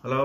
Hello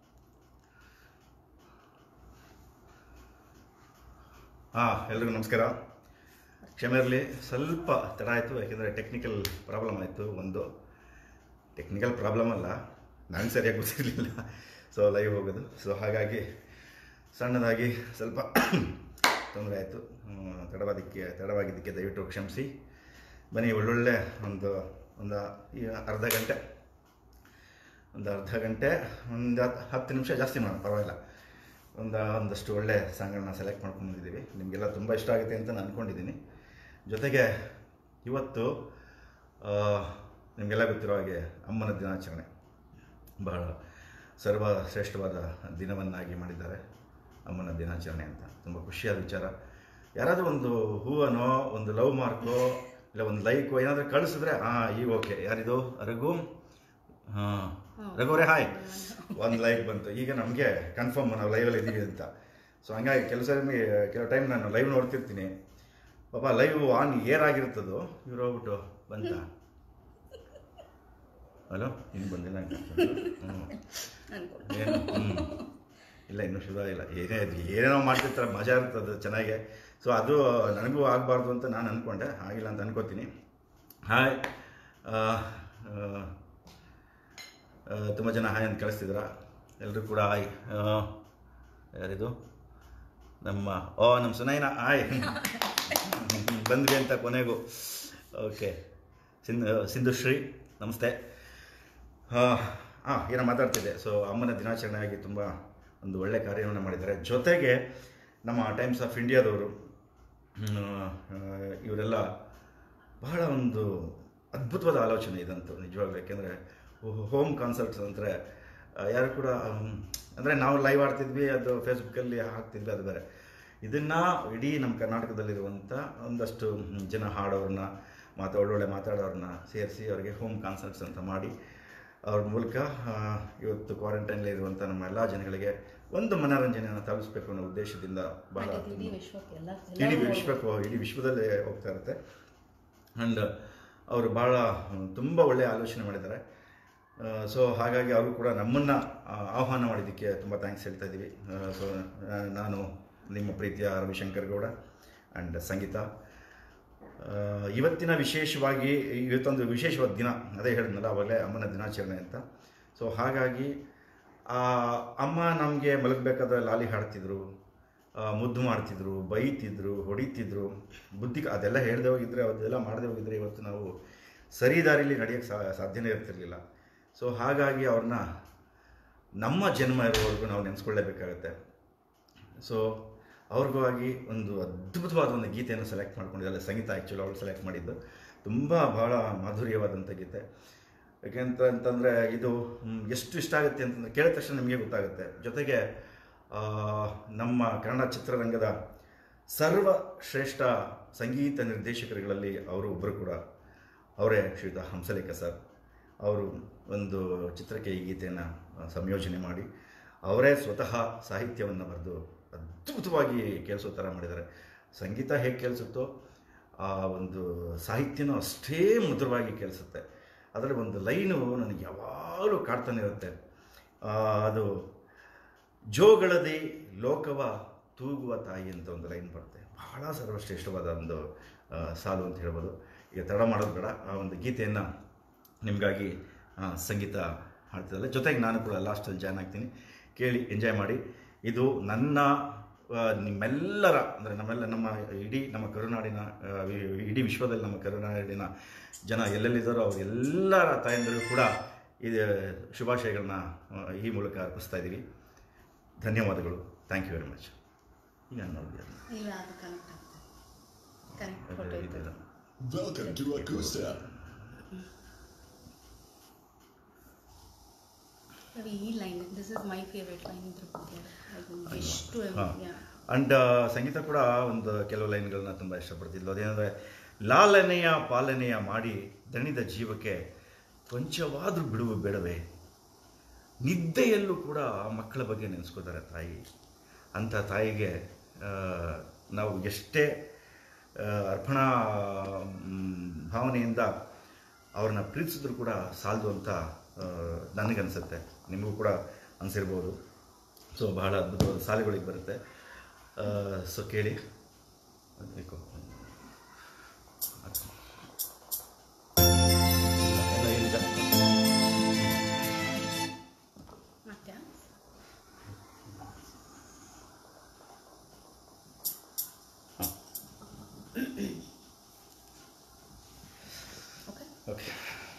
ಹಾಂ ಎಲ್ರಿಗೂ ನಮಸ್ಕಾರ ಕ್ಷಮೆ ಇರಲಿ ಸ್ವಲ್ಪ ತಡ ಆಯಿತು ಯಾಕೆಂದರೆ ಟೆಕ್ನಿಕಲ್ ಪ್ರಾಬ್ಲಮ್ ಆಯಿತು ಒಂದು ಟೆಕ್ನಿಕಲ್ ಪ್ರಾಬ್ಲಮ್ ಅಲ್ಲ ನನಗೆ ಸರಿಯಾಗಿ ಗೊತ್ತಿರಲಿಲ್ಲ ಸೊ ಲೈವ್ ಹೋಗೋದು ಸೊ ಹಾಗಾಗಿ ಸಣ್ಣದಾಗಿ ಸ್ವಲ್ಪ ತೊಂದರೆ ಆಯಿತು ತಡವಾದಕ್ಕೆ ತಡವಾಗಿದ್ದಕ್ಕೆ ದಯವಿಟ್ಟು ಕ್ಷಮಿಸಿ ಬನ್ನಿ ಒಳ್ಳೊಳ್ಳೆ ಒಂದು ಒಂದು ಈ ಅರ್ಧ ಗಂಟೆ ಒಂದು ಅರ್ಧ ಗಂಟೆ ಒಂದು ಹತ್ತು ಹತ್ತು ನಿಮಿಷ ಜಾಸ್ತಿ ಮಾಡೋಣ ಪರವಾಗಿಲ್ಲ ಒಂದು ಒಂದಷ್ಟು ಒಳ್ಳೆ ಸಾಂಗ್ಗಳನ್ನ ಸೆಲೆಕ್ಟ್ ಮಾಡ್ಕೊಂಡು ಬಂದಿದ್ದೀವಿ ನಿಮಗೆಲ್ಲ ತುಂಬ ಇಷ್ಟ ಆಗುತ್ತೆ ಅಂತ ನಾನು ಅಂದ್ಕೊಂಡಿದ್ದೀನಿ ಜೊತೆಗೆ ಇವತ್ತು ಆ, ನಿಮಗೆಲ್ಲ ಗೊತ್ತಿರೋ ಹಾಗೆ ಅಮ್ಮನ ದಿನಾಚರಣೆ ಬಹಳ ಸರ್ವ ಶ್ರೇಷ್ಠವಾದ ದಿನವನ್ನಾಗಿ ಮಾಡಿದ್ದಾರೆ ಅಮ್ಮನ ದಿನಾಚರಣೆ ಅಂತ ತುಂಬ ಖುಷಿಯಾದ ವಿಚಾರ ಯಾರಾದರೂ ಒಂದು ಹೂವನೋ ಒಂದು ಲವ್ ಮಾರ್ಕೋ ಇಲ್ಲ ಒಂದು ಲೈಕೋ ಏನಾದರೂ ಕಳಿಸಿದ್ರೆ ಹಾಂ ಈಗ ಓಕೆ ಯಾರಿದು ರಘು ಹಾಂ ರಘುವರೇ ಹಾಯ್ ಒಂದು ಲೈಕ್ ಬಂತು ಈಗ ನಮಗೆ ಕನ್ಫರ್ಮ್ ನಾವು ಲೈವಲ್ಲಿ ಇದ್ದೀವಿ ಅಂತ ಸೊ ಹಂಗಾಗಿ ಕೆಲಸ ಕೆಲವು ಟೈಮ್ ನಾನು ಲೈವ್ ನೋಡ್ತಿರ್ತೀನಿ ಪಾಪ ಲೈವ್ ಆನ್ ಏರ್ ಆಗಿರ್ತದೋ ಇವ್ರು ಹೋಗ್ಬಿಟ್ಟು ಬಂತ ಹಲೋ ಇನ್ನು ಬಂದಿಲ್ಲ ಹ್ಞೂ ಏನು ಹ್ಞೂ ಇಲ್ಲ ಇನ್ನೂ ಶುರು ಆಗಿಲ್ಲ ಏನೇ ಅದು ಏನೇನೋ ಮಾಡ್ತಿರ್ತಾರೆ ಮಜಾ ಇರ್ತದೆ ಚೆನ್ನಾಗೆ ಸೊ ಅದು ನನಗೂ ಆಗಬಾರ್ದು ಅಂತ ನಾನು ಅಂದ್ಕೊಂಡೆ ಆಗಿಲ್ಲ ಅಂತ ಅನ್ಕೋತೀನಿ ಹಾಯ್ ತುಂಬ ಜನ ಹಾಯ್ ಅಂತ ಕಳಿಸ್ತಿದ್ರ ಎಲ್ಲರೂ ಕೂಡ ಹಾಯ್ ಆ, ಯಾರಿದು ನಮ್ಮ ಓ ನಮ್ಮ ಸುನೈನ ಹಾಯ್ ಬಂದ್ವಿ ಅಂತ ಕೊನೆಗೂ ಓಕೆ ಸಿಂಧು ಸಿಂಧುಶ್ರೀ ನಮಸ್ತೆ ಹಾಂ ಏನೋ ಮಾತಾಡ್ತಿದ್ದೆ ಸೊ ಅಮ್ಮನ ದಿನಾಚರಣೆಯಾಗಿ ತುಂಬ ಒಂದು ಒಳ್ಳೆ ಕಾರ್ಯವನ್ನು ಮಾಡಿದ್ದಾರೆ ಜೊತೆಗೆ ನಮ್ಮ ಟೈಮ್ಸ್ ಆಫ್ ಇಂಡಿಯಾದವರು ಇವರೆಲ್ಲ ಬಹಳ ಒಂದು ಅದ್ಭುತವಾದ ಆಲೋಚನೆ ಇದಂತೂ ನಿಜವಾಗ್ಲೂ ಯಾಕೆಂದರೆ ಹೋಮ್ ಕಾನ್ಸರ್ಟ್ಸ್ ಅಂದರೆ ಯಾರು ಕೂಡ ಅಂದರೆ ನಾವು ಲೈವ್ ಆಡ್ತಿದ್ವಿ ಅದು ಫೇಸ್ಬುಕ್ಕಲ್ಲಿ ಹಾಕ್ತಿದ್ವಿ ಅದು ಬೇರೆ ಇದನ್ನು ಇಡೀ ನಮ್ಮ ಕರ್ನಾಟಕದಲ್ಲಿರುವಂಥ ಒಂದಷ್ಟು ಜನ ಹಾಡೋರನ್ನ ಮಾತಾ ಒಳ್ಳೊಳ್ಳೆ ಮಾತಾಡೋರನ್ನ ಸೇರಿಸಿ ಅವರಿಗೆ ಹೋಮ್ ಕಾನ್ಸರ್ಟ್ಸ್ ಅಂತ ಮಾಡಿ ಅವ್ರ ಮೂಲಕ ಆ, ಇವತ್ತು ಕ್ವಾರಂಟೈನಲ್ಲಿ ಇರುವಂಥ ನಮ್ಮ ಎಲ್ಲ ಜನಗಳಿಗೆ ಒಂದು ಮನೋರಂಜನೆಯನ್ನು ತಲುಪಿಸ್ಬೇಕು ಅನ್ನೋ ಉದ್ದೇಶದಿಂದ ಬಹಳ ಮತ್ತೆ ಇಡೀ ವಿಶ್ವಕ್ಕೆ ಎಲ್ಲ ಇಡೀ ವಿಶ್ವಕ್ಕೆ ಇಡೀ ವಿಶ್ವದಲ್ಲೇ ಹೋಗ್ತಾ ಇರುತ್ತೆ ಆ್ಯಂಡ್ ಅವರು ಭಾಳ ತುಂಬ ಒಳ್ಳೆಯ ಆಲೋಚನೆ ಮಾಡಿದ್ದಾರೆ ಸೊ ಹಾಗಾಗಿ ಅವರು ಕೂಡ ನಮ್ಮನ್ನು ಆಹ್ವಾನ ಮಾಡಿದ್ದಕ್ಕೆ ತುಂಬ ಥ್ಯಾಂಕ್ಸ್ ಹೇಳ್ತಾ ಇದ್ದೀವಿ ಸೊ ನಾನು ನಿಮ್ಮ ಪ್ರೀತಿಯ ರವಿಶಂಕರ್ ಗೌಡ ಆ್ಯಂಡ್ ಸಂಗೀತ ಆ, ಇವತ್ತಿನ ವಿಶೇಷವಾಗಿ ಇವತ್ತೊಂದು ವಿಶೇಷವಾದ ದಿನ ಅದೇ ಹೇಳಿದ್ನಲ್ಲ ಅವಾಗಲೇ ಅಮ್ಮನ ದಿನಾಚರಣೆ ಅಂತ ಸೊ ಹಾಗಾಗಿ ಆ ಅಮ್ಮ ನಮಗೆ ಮಲಗಬೇಕಾದ್ರೆ ಲಾಲಿ ಹಾಡ್ತಿದ್ರು ಆ, ಮುದ್ದು ಮಾಡ್ತಿದ್ರು ಬೈತಿದ್ರು ಹೊಡಿತಿದ್ರು ಬುದ್ಧಿ ಅದೆಲ್ಲ ಹೇಳ್ದೆ ಹೋಗಿದ್ರೆ ಅದೆಲ್ಲ ಮಾಡದೆ ಹೋಗಿದ್ರೆ ಇವತ್ತು ನಾವು ಸರಿ ದಾರಿಲಿ ನಡೆಯೋಕ್ಕೆ ಸಾ ಸಾಧ್ಯನೇ ಇರ್ತಿರ್ಲಿಲ್ಲ ಸೊ ಹಾಗಾಗಿ ಅವ್ರನ್ನ ನಮ್ಮ ಜನ್ಮ ಇರೋವರೆಗೂ ನಾವು ನೆನೆಸ್ಕೊಳ್ಳೇಬೇಕಾಗತ್ತೆ ಸೊ ಅವ್ರಿಗಾಗಿ ಒಂದು ಅದ್ಭುತವಾದ ಒಂದು ಗೀತೆಯನ್ನು ಸೆಲೆಕ್ಟ್ ಮಾಡ್ಕೊಂಡಿದ್ದಲ್ಲ ಸಂಗೀತ ಆ್ಯಕ್ಚುಲಿ ಅವಳು ಸೆಲೆಕ್ಟ್ ಮಾಡಿದ್ದು ತುಂಬ ಭಾಳ ಮಾಧುರ್ಯವಾದಂಥ ಗೀತೆ ಯಾಕೆಂತ ಅಂತಂದರೆ ಇದು ಮ್, ಎಷ್ಟು ಇಷ್ಟ ಆಗುತ್ತೆ ಅಂತಂದರೆ ಕೇಳಿದ ತಕ್ಷಣ ನಿಮಗೆ ಗೊತ್ತಾಗುತ್ತೆ ಜೊತೆಗೆ ಆ, ನಮ್ಮ ಕನ್ನಡ ಚಿತ್ರರಂಗದ ಸರ್ವ ಶ್ರೇಷ್ಠ ಸಂಗೀತ ನಿರ್ದೇಶಕರುಗಳಲ್ಲಿ ಅವರು ಒಬ್ಬರು ಕೂಡ ಅವರೇ ಶ್ರೀಯುತ ಹಂಸಲೇಖ ಸರ್ ಅವರು ಒಂದು ಚಿತ್ರಕ್ಕೆ ಈ ಗೀತೆಯನ್ನು ಸಂಯೋಜನೆ ಮಾಡಿ ಅವರೇ ಸ್ವತಃ ಸಾಹಿತ್ಯವನ್ನು ಬರೆದು ಅದ್ಭುತವಾಗಿ ಕೇಳಿಸೋ ಥರ ಮಾಡಿದ್ದಾರೆ ಸಂಗೀತ ಹೇಗೆ ಕೇಳಿಸುತ್ತೋ ಆ ಒಂದು ಸಾಹಿತ್ಯನೂ ಅಷ್ಟೇ ಮಧುರವಾಗಿ ಕೇಳಿಸುತ್ತೆ ಅದರಲ್ಲಿ ಒಂದು ಲೈನು ನನಗೆ ಯಾವಾಗಲೂ ಕಾಡ್ತಾನೆ ಇರುತ್ತೆ ಆ, ಅದು ಜೋಗಳದಿ ಲೋಕವ ತೂಗುವ ತಾಯಿ ಅಂತ ಒಂದು ಲೈನ್ ಬರುತ್ತೆ ಬಹಳ ಸರ್ವಶ್ರೇಷ್ಠವಾದ ಒಂದು ಆ, ಸಾಲು ಅಂತ ಹೇಳ್ಬೋದು ಈಗ ತಡ ಮಾಡೋದು ಬೇಡ ಆ ಒಂದು ಗೀತೆಯನ್ನು ನಿಮಗಾಗಿ ಆ, ಸಂಗೀತ ಹಾಡ್ತಿದ್ದಲ್ಲ ಜೊತೆಗೆ ನಾನು ಕೂಡ ಲಾಸ್ಟಲ್ಲಿ ಜಾಯ್ನ್ ಆಗ್ತೀನಿ ಕೇಳಿ ಎಂಜಾಯ್ ಮಾಡಿ ಇದು ನನ್ನ ಆ, ನಿಮ್ಮೆಲ್ಲರ ಅಂದರೆ ನಮ್ಮೆಲ್ಲ ನಮ್ಮ ಇಡೀ ನಮ್ಮ ಕರುನಾಡಿನ ಆ, ವಿ- ಇಡೀ ವಿಶ್ವದಲ್ಲಿ ನಮ್ಮ ಕರುನಾಡಿನ ಜನ ಎಲ್ಲೆಲ್ಲಿದ್ದಾರೋ ಅವರೆಲ್ಲರ ತಾಯಂದಿರಿಗೂ ಕೂಡ ಇದು ಶುಭಾಶಯಗಳನ್ನ ಆ, ಈ ಮೂಲಕ ಅರ್ಪಿಸ್ತಾ ಇದ್ದೀವಿ ಧನ್ಯವಾದಗಳು ಥ್ಯಾಂಕ್ ಯು ವೆರಿ ಮಚ್ ಈಗ ನೋಡಿದೆ ಇಲ್ಲ ಅದು ಕನೆಕ್ಟ್ ಆಗ್ತದೆ ಕನೆಕ್ಟ್ ಫೋಟೋ ಇತ್ತು Welcome to Acoustic. ರವಿ ಈ line this is my favourite line ಇದ್ರ ಬಗ್ಗೆ ಅದು ಎಷ್ಟು ಹಾಂ yeah. ಅಂಡ್ ಸಂಗೀತ ಕೂಡ ಒಂದು ಕೆಲವು ಲೈನ್ಗಳನ್ನ ತುಂಬ ಇಷ್ಟಪಡ್ತಿದ್ಲು ಅದೇನೆಂದರೆ ಲಾಲನೆಯ ಪಾಲನೆಯ ಮಾಡಿ ದಣಿದ ಜೀವಕ್ಕೆ ಕೊಂಚವಾದರೂ ಬಿಡುವು ಬೇಡವೇ ನಿದ್ದೆಯಲ್ಲೂ ಕೂಡ ಮಕ್ಕಳ ಬಗ್ಗೆ ನೆನೆಸ್ಕೋತಾರೆ ತಾಯಿ ಅಂಥ ತಾಯಿಗೆ ಆ, ನಾವು ಎಷ್ಟೇ ಆ, ಅರ್ಪಣಾ ಮ್, ಭಾವನೆಯಿಂದ ಅವ್ರನ್ನ ಪ್ರೀತಿಸಿದ್ರು ಕೂಡ ಸಾಲದು ಅಂತ ಆ, ನನಗನ್ಸುತ್ತೆ ನಿಮಗೂ ಕೂಡ ಅನಿಸಿರ್ಬೋದು ಸೊ ಬಹಳ ಅದ್ಭುತವಾದ ಸಾಲುಗಳಿಗೆ ಬರುತ್ತೆ ಸೊ ಕೇಳಿ ಅದ್ಬೇಕು. ಎಲ್ಲ ಹೇಳಿದ ಮತ್ತೆ ಓಕೆ ಓಕೆ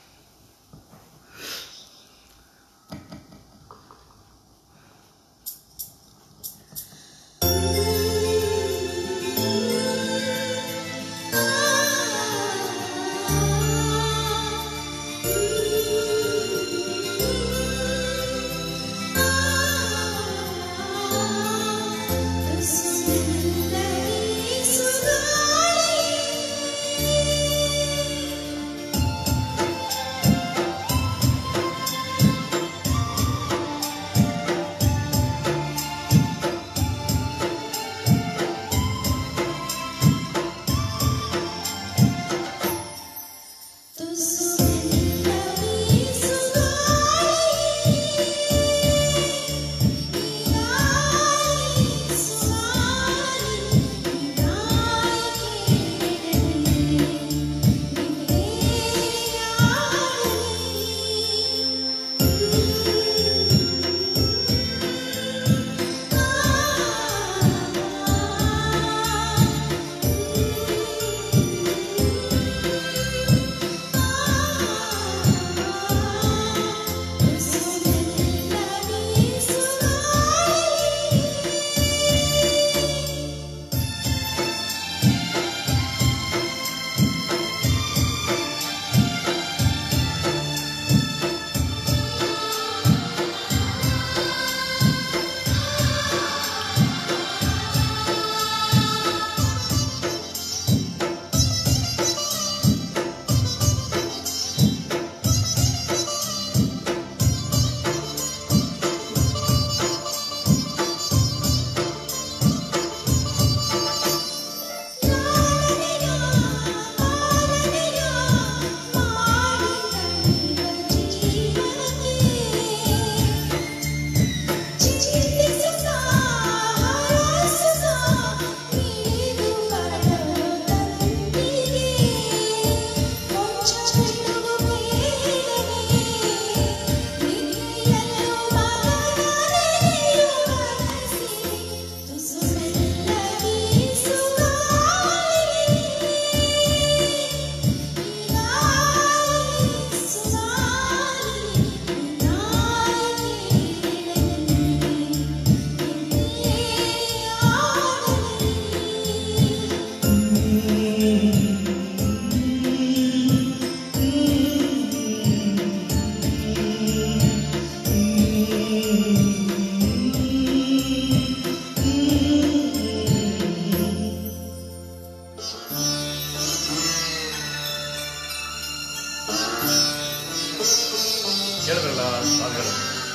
ಕೇಳಿದ್ರಲ್ಲ ಸಾಲುಗಳು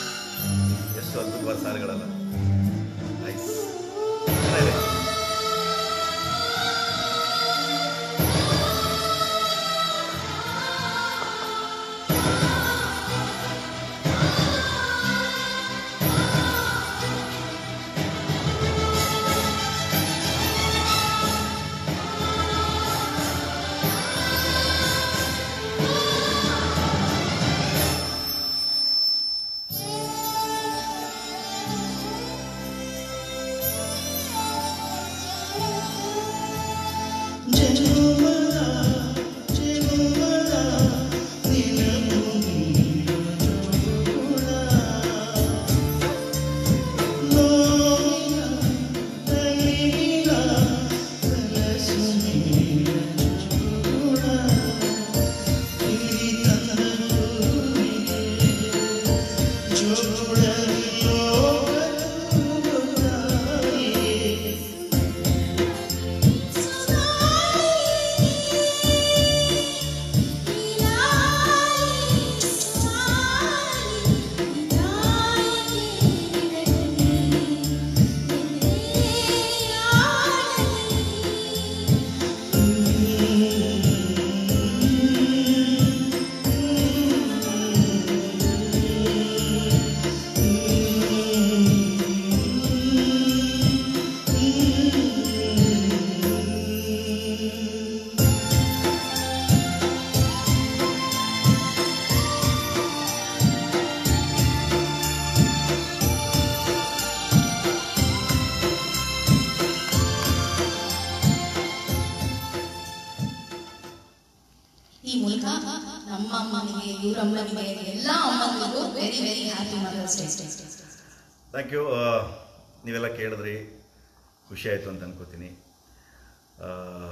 ಎಷ್ಟು ಅದ್ಭುತವಾದ ಸಾಲುಗಳಲ್ಲ ನೈಸ್ ಚೆನ್ನಾಗಿದೆ ಅಮ್ಮನಿಗೆ ಇವ್ರ ಅಮ್ಮನಿಗೆ ಎಲ್ಲ ಅಮ್ಮನಿಗೂ very very happy mother's day thank you ನೀವೆಲ್ಲ ಕೇಳಿದ್ರಿ ಖುಷಿ ಆಯಿತು ಅಂತ ಅನ್ಕೋತೀನಿ ಆ,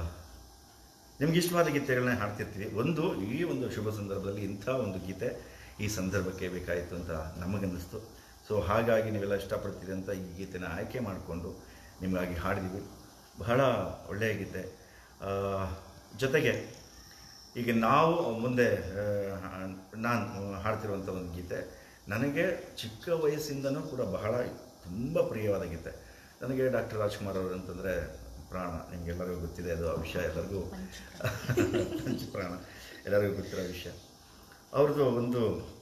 ನಿಮ್ಗೆ ಇಷ್ಟವಾದ ಗೀತೆಗಳನ್ನ ಹಾಡ್ತಿರ್ತೀವಿ ಒಂದು ಈ ಒಂದು ಶುಭ ಸಂದರ್ಭದಲ್ಲಿ ಇಂಥ ಒಂದು ಗೀತೆ ಈ ಸಂದರ್ಭಕ್ಕೆ ಬೇಕಾಯಿತು ಅಂತ ನಮಗನ್ನಿಸ್ತು ಸೊ ಹಾಗಾಗಿ ನೀವೆಲ್ಲ ಇಷ್ಟಪಡ್ತೀರಿ ಅಂತ ಈ ಗೀತೆನ ಆಯ್ಕೆ ಮಾಡಿಕೊಂಡು ನಿಮಗಾಗಿ ಹಾಡಿದ್ವಿ ಬಹಳ ಒಳ್ಳೆಯ ಗೀತೆ ಆ, ಜೊತೆಗೆ ಈಗ ನಾವು ಮುಂದೆ ನಾನು ಹಾಡ್ತಿರುವಂಥ ಒಂದು ಗೀತೆ ನನಗೆ ಚಿಕ್ಕ ವಯಸ್ಸಿಂದನೂ ಕೂಡ ಬಹಳ ತುಂಬ ಪ್ರಿಯವಾದ ಗೀತೆ ನನಗೆ ಡಾಕ್ಟರ್ ರಾಜ್ಕುಮಾರ್ ಅವರು ಅಂತಂದರೆ ಪ್ರಾಣ ನಿಮಗೆಲ್ಲರಿಗೂ ಗೊತ್ತಿದೆ ಅದು ಆ ವಿಷಯ ಎಲ್ಲರಿಗೂ ಪಂಚ ಪ್ರಾಣ ಎಲ್ಲರಿಗೂ ಗೊತ್ತಿರೋ ವಿಷಯ ಅವ್ರದ್ದು ಒಂದು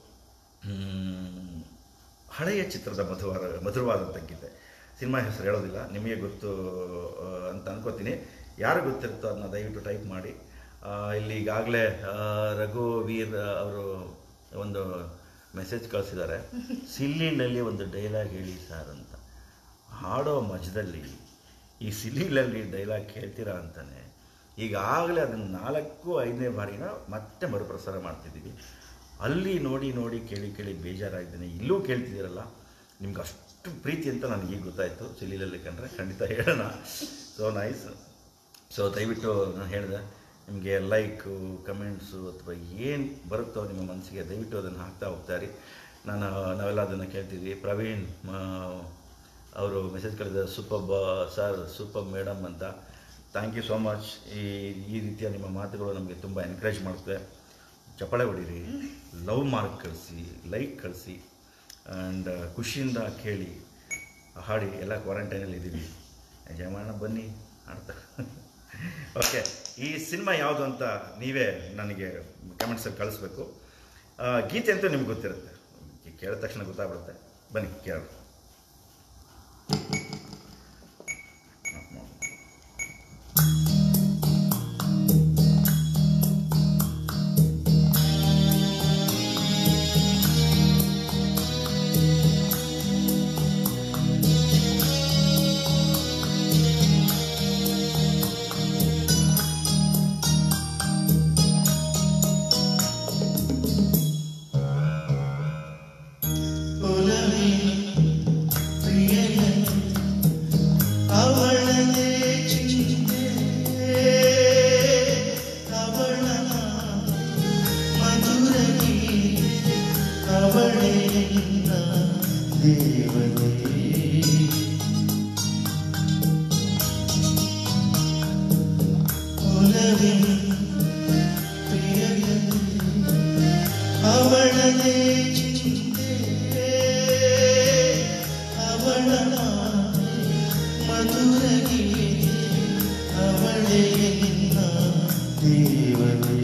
ಮ್, ಹಳೆಯ ಚಿತ್ರದ ಮಧುವಾರ ಮಧುರವಾದಂಥ ಗೀತೆ ಸಿನಿಮಾ ಹೆಸರು ಹೇಳೋದಿಲ್ಲ ನಿಮಗೆ ಗೊತ್ತು ಆ, ಅಂತ ಅನ್ಕೋತೀನಿ ಯಾರು ಗೊತ್ತಿರುತ್ತೋ ಅದನ್ನ ದಯವಿಟ್ಟು ಟೈಪ್ ಮಾಡಿ ಆ, ಇಲ್ಲಿ ಈಗಾಗಲೇ ರಘು ವೀರ್ ಅವರು ಒಂದು ಮೆಸೇಜ್ ಕಳಿಸಿದ್ದಾರೆ ಸಿಲ್ಲಿನಲ್ಲಿ ಒಂದು ಡೈಲಾಗ್ ಹೇಳಿ ಸರ್ ಅಂತ ಹಾಡೋ ಮಜದಲ್ಲಿ ಈ ಸಿಲ್ಲಿಲಲ್ಲಿ ಡೈಲಾಗ್ ಕೇಳ್ತೀರಾ ಅಂತಾನೆ ಈಗಾಗಲೇ ಅದನ್ನು ನಾಲ್ಕು ಐದನೇ ಬಾರಿನ ಮತ್ತೆ ಮರುಪ್ರಸಾರ ಮಾಡ್ತಿದ್ದೀವಿ ಅಲ್ಲಿ ನೋಡಿ ನೋಡಿ ಕೇಳಿ ಕೇಳಿ ಬೇಜಾರಾಗಿದ್ದೀನಿ ಇಲ್ಲೂ ಕೇಳ್ತಿದ್ದೀರಲ್ಲ ನಿಮ್ಗೆ ಅಷ್ಟು ಪ್ರೀತಿ ಅಂತ ನನಗೆ ಈಗ ಗೊತ್ತಾಯಿತು ಸಿಲ್ಲಿಲಲ್ಲಿ ಕಂಡ್ರೆ ಖಂಡಿತ ಹೇಳೋಣ ಸೊ ನೈಸ್ ಸೊ ದಯವಿಟ್ಟು ನಾನು ಹೇಳಿದೆ ನಿಮಗೆ ಲೈಕು ಕಮೆಂಟ್ಸು ಅಥವಾ ಏನು ಬರುತ್ತೋ ನಿಮ್ಮ ಮನಸ್ಸಿಗೆ ದಯವಿಟ್ಟು ಅದನ್ನು ಹಾಕ್ತಾ ಹೋಗ್ತಾರಿ ನಾನು ನಾವೆಲ್ಲ ಅದನ್ನು ಕೇಳ್ತಿದ್ವಿ ಪ್ರವೀಣ್ ಅವರು ಮೆಸೇಜ್ ಕಳಿಸಿದ ಸೂಪರ್ ಬ ಸರ್ ಸೂಪರ್ ಮೇಡಮ್ ಅಂತ ಥ್ಯಾಂಕ್ ಯು ಸೋ ಮಚ್ ಈ ಈ ರೀತಿಯ ನಿಮ್ಮ ಮಾತುಗಳು ನಮಗೆ ತುಂಬ ಎನ್ಕರೇಜ್ ಮಾಡುತ್ತೆ ಚಪ್ಪಾಳೆ ಹೊಡೀರಿ ಲವ್ ಮಾರ್ಕ್ ಕಳಿಸಿ ಲೈಕ್ ಕಳಿಸಿ ಆ್ಯಂಡ್ ಖುಷಿಯಿಂದ ಕೇಳಿ ಹಾಡಿ ಎಲ್ಲ ಕ್ವಾರಂಟೈನಲ್ಲಿ ಇದ್ದೀವಿ ಎಂಜಾಯ್ ಮಾಡೋಣ ಬನ್ನಿ ಆಡ್ತಾ ಓಕೆ ಈ ಸಿನಿಮಾ ಯಾವುದು ಅಂತ ನೀವೇ ನನಗೆ ಕಮೆಂಟ್ಸಲ್ಲಿ ಕಳಿಸ್ಬೇಕು ಆ, ಗೀತೆ ಅಂತೂ ನಿಮ್ಗೆ ಗೊತ್ತಿರುತ್ತೆ ಕೇಳಿದ ತಕ್ಷಣ ಗೊತ್ತಾಗ್ಬಿಡುತ್ತೆ ಬನ್ನಿ ಕೇಳೋಣ ಅವಳದೇ ಚಿಂತೆ ಅವಳ ಮಧುರಗಿ ಅವಳೇ ನಿನ್ನ ದೇವತೆ ಒಲವಿನ ಪ್ರಿಯಗೆ ಅವಳದೇ ಚಿಂತೆ ಅವಳ ಮಧುರಗಿ ಅವಳೇ ನಿನ್ನ ದೇವತೆ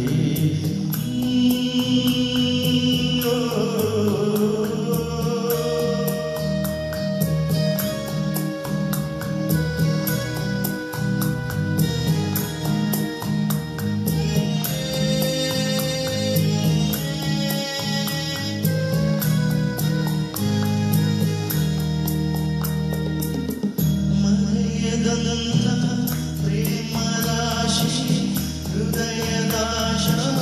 ಮರೆಯದಂತ ಪ್ರೇಮ ರಾಶಿ ಹೃದಯದಾಶ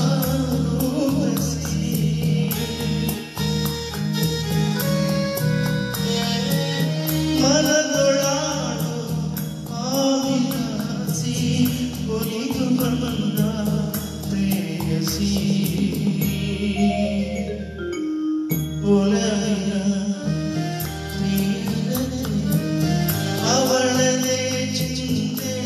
ರೂಪಿಸಿ ಮನದೊಳಾಡು ಆವಿಲಾಸಿ ಒಲಿದು ಬಂದ ಪ್ರೇಯಸಿ ಒಲವಿನ ನೀರತೆ ಅವಳದೇ ಚಿಂತೆ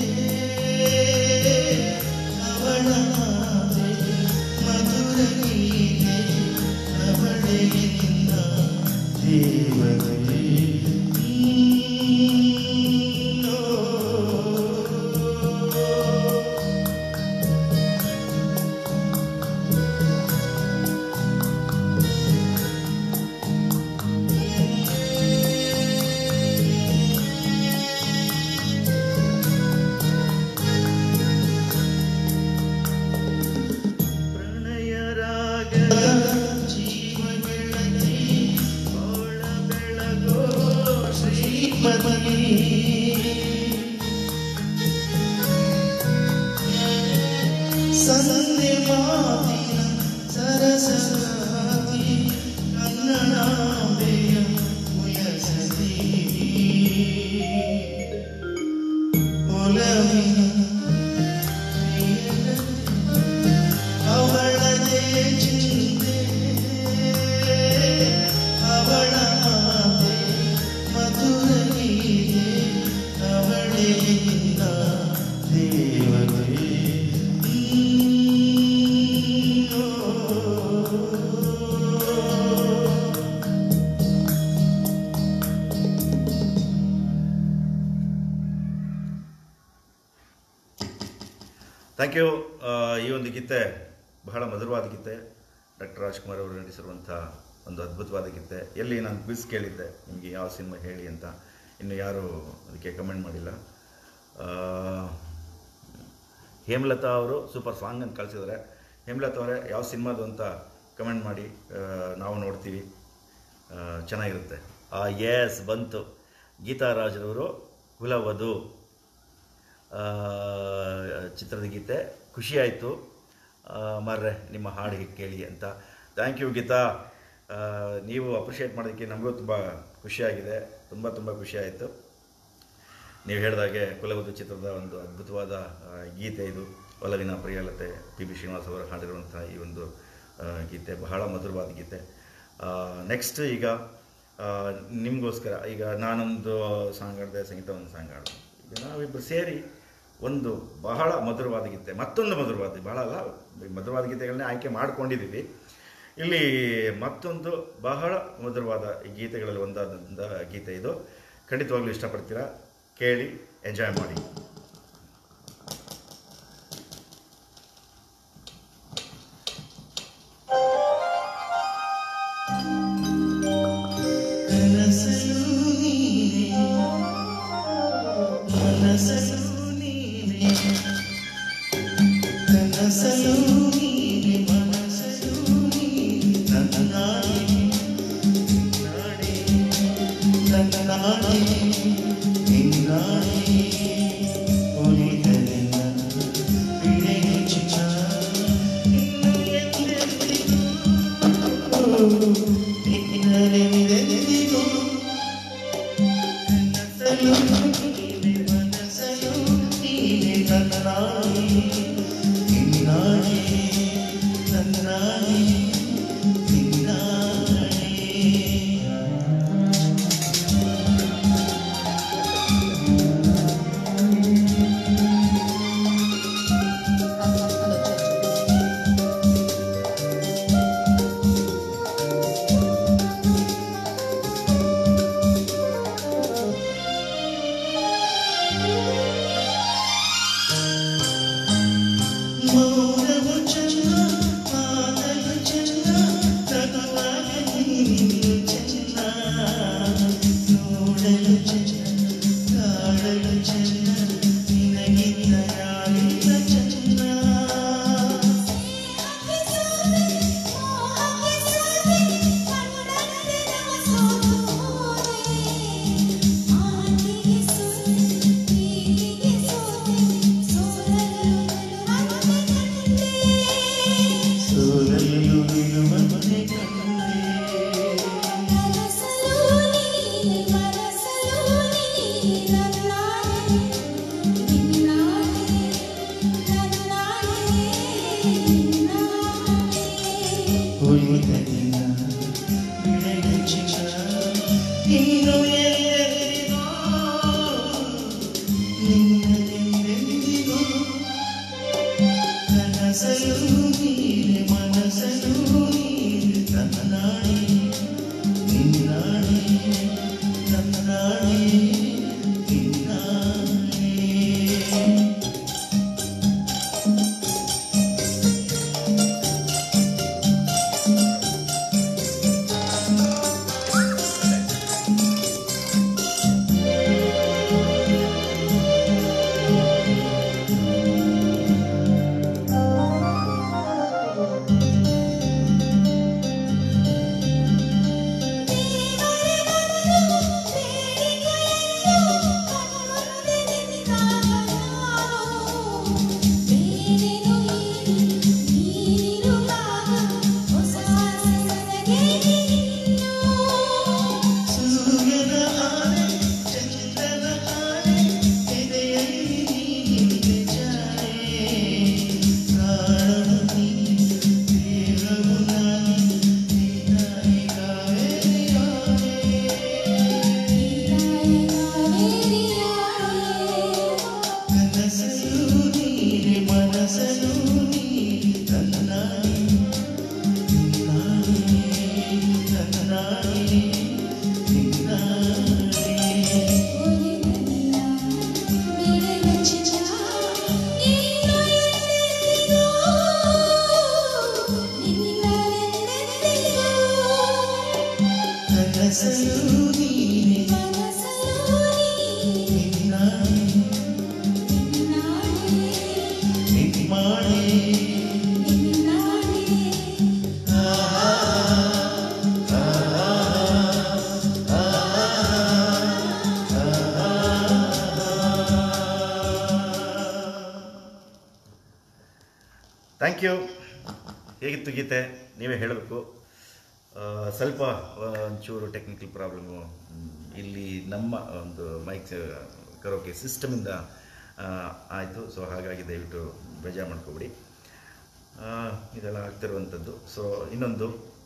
ಅವಳ ಮಾತೆ ಮಧುರ ಗೀತೆ ಅವಳೇ ನಿನ್ನ ದೇವತೆ ಪ್ರಣಯ ರಾಗದ ಜೀವ ಗೆಳತಿ ಅವಳ ಬೆಳಗೋ ಶ್ರೀಮತಿ ಸಂದೆ ಮಾತಿನ ಸರಸ ಸರಸ್ವತಿ ಕನ್ನಡಾಂಬೆಯ ಮುಯಸದಿ ಒಲವಿನ ಅವಳದೇ ಚಿಂತೆ ಅವಳ ಮಾತೆ ಮಧುರಗೀತೆ ಅವಳೇ ನಿನ್ನ ದೇವತೆ ಥ್ಯಾಂಕ್ ಯು ಈ ಒಂದು ಗೀತೆ ಬಹಳ ಮಧುರವಾದ ಗೀತೆ ಡಾಕ್ಟರ್ ರಾಜ್ಕುಮಾರ್ ಅವರು ನಟಿಸಿರುವಂಥ ಒಂದು ಅದ್ಭುತವಾದ ಗೀತೆ ಎಲ್ಲಿ ನಾನು ಕ್ವಿಸ್ ಕೇಳಿದ್ದೆ ನಿಮಗೆ ಯಾವ ಸಿನಿಮಾ ಹೇಳಿ ಅಂತ ಇನ್ನು ಯಾರು ಅದಕ್ಕೆ ಕಮೆಂಟ್ ಮಾಡಿಲ್ಲ ಆ, ಹೇಮಲತಾ ಅವರು ಸೂಪರ್ ಸಾಂಗ್ ಅಂತ ಕಳಿಸಿದ್ದಾರೆ ಹೇಮಲತಾ ಅವರೇ ಯಾವ ಸಿನಿಮಾದು ಅಂತ ಕಮೆಂಟ್ ಮಾಡಿ ಆ, ನಾವು ನೋಡ್ತೀವಿ ಆ, ಚೆನ್ನಾಗಿರುತ್ತೆ ಎಸ್ ಬಂತು ಗೀತಾ ರಾಜ್ರವರು ಕುಲವಧು ಆ, ಚಿತ್ರದ ಗೀತೆ ಖುಷಿ ಆಯಿತು ಮರ್ರೆ ನಿಮ್ಮ ಹಾಡು ಹೀಗೆ ಕೇಳಿ ಅಂತ ಥ್ಯಾಂಕ್ ಯು ಗೀತಾ ಆ, ನೀವು ಅಪ್ರಿಷಿಯೇಟ್ ಮಾಡೋದಕ್ಕೆ ನಮಗೂ ತುಂಬ ಖುಷಿಯಾಗಿದೆ ತುಂಬ ತುಂಬ ಖುಷಿ ಆಯಿತು ನೀವು ಹೇಳಿದಾಗೆ ಕುಲವಧು ಚಿತ್ರದ ಒಂದು ಅದ್ಭುತವಾದ ಆ, ಗೀತೆ ಇದು ಒಲವಿನ ಪ್ರಿಯಲತೆ ಪಿ ಬಿ ಶ್ರೀನಿವಾಸ್ ಅವರು ಹಾಡಿರುವಂಥ ಈ ಒಂದು ಆ, ಗೀತೆ ಬಹಳ ಮಧುರವಾದ ಗೀತೆ ನೆಕ್ಸ್ಟ್ ಈಗ ಆ, ನಿಮಗೋಸ್ಕರ ಈಗ ನಾನೊಂದು ಸಾಂಗ್ ಹಾಡಿದೆ ಸಂಗೀತ ಒಂದು ಸಾಂಗ್ ಹಾಡಿದೆ ಈಗ ನಾವಿಬ್ಬರು ಸೇರಿ ಒಂದು ಬಹಳ ಮಧುರವಾದ ಗೀತೆ ಮತ್ತೊಂದು ಮಧುರವಾದ ಬಹಳ ಅಲ್ಲ ಈ ಮಧುರವಾದ ಗೀತೆಗಳನ್ನೇ ಆಯ್ಕೆ ಮಾಡ್ಕೊಂಡಿದ್ದೀವಿ ಇಲ್ಲಿ ಮತ್ತೊಂದು ಬಹಳ ಮಧುರವಾದ ಈ ಗೀತೆಗಳಲ್ಲಿ ಒಂದಾದಂಥ ಗೀತೆ ಇದು ಖಂಡಿತವಾಗ್ಲೂ ಇಷ್ಟಪಡ್ತೀರಾ ಕೇಳಿ ಎಂಜಾಯ್ ಮಾಡಿ ಕನಸಲು ನೀನೆ ಮನಸಲು ನೀನೆ ಕನಸಲು ನೀನೆ ಮನಸಲು ನೀನೆ ನನ್ನ ನಾಡಿ ನಾಡಿ ನನ್ನ ನಾಡಿ ನಿನ್ನಾಡಿ ಉಳಿದರೆಲ್ಲ ಬಿಡೆಗೆ ಚಿಚ್ಚ ಇನ್ನು ಎಂದೆಂದಿಗೂ ನಿನ್ನರೆಂದೆಂದಿಗೂ ಕನಸಲು ನೀನೆ ಮನಸಲು ನೀನೆ ನನ್ನ ನಾಡಿ ನಿನ್ನಾಡಿ ನನ್ನ ನಾಡಿ ನಿನ್ನಾಡಿ ಹಲೋ ಥ್ಯಾಂಕ್ ಯು ಹೇಗಿತ್ತು ಗೀತೆ ನೀವೇ ಹೇಳಬೇಕು ಆ, ಸ್ವಲ್ಪ ಒಂಚೂರು ಟೆಕ್ನಿಕಲ್ ಪ್ರಾಬ್ಲಮ್ಮು ಇಲ್ಲಿ ನಮ್ಮ ಒಂದು ಮೈಕ್ ಕರೋಕೆ ಸಿಸ್ಟಮಿಂದ ಆಯಿತು ಸೊ ಹಾಗಾಗಿ ದಯವಿಟ್ಟು ಬೇಜಾರು ಮಾಡ್ಕೊಬಿಡಿ ಆ, ಇದೆಲ್ಲ ಆಗ್ತಿರುವಂಥದ್ದು ಸೊ ಇನ್ನೊಂದು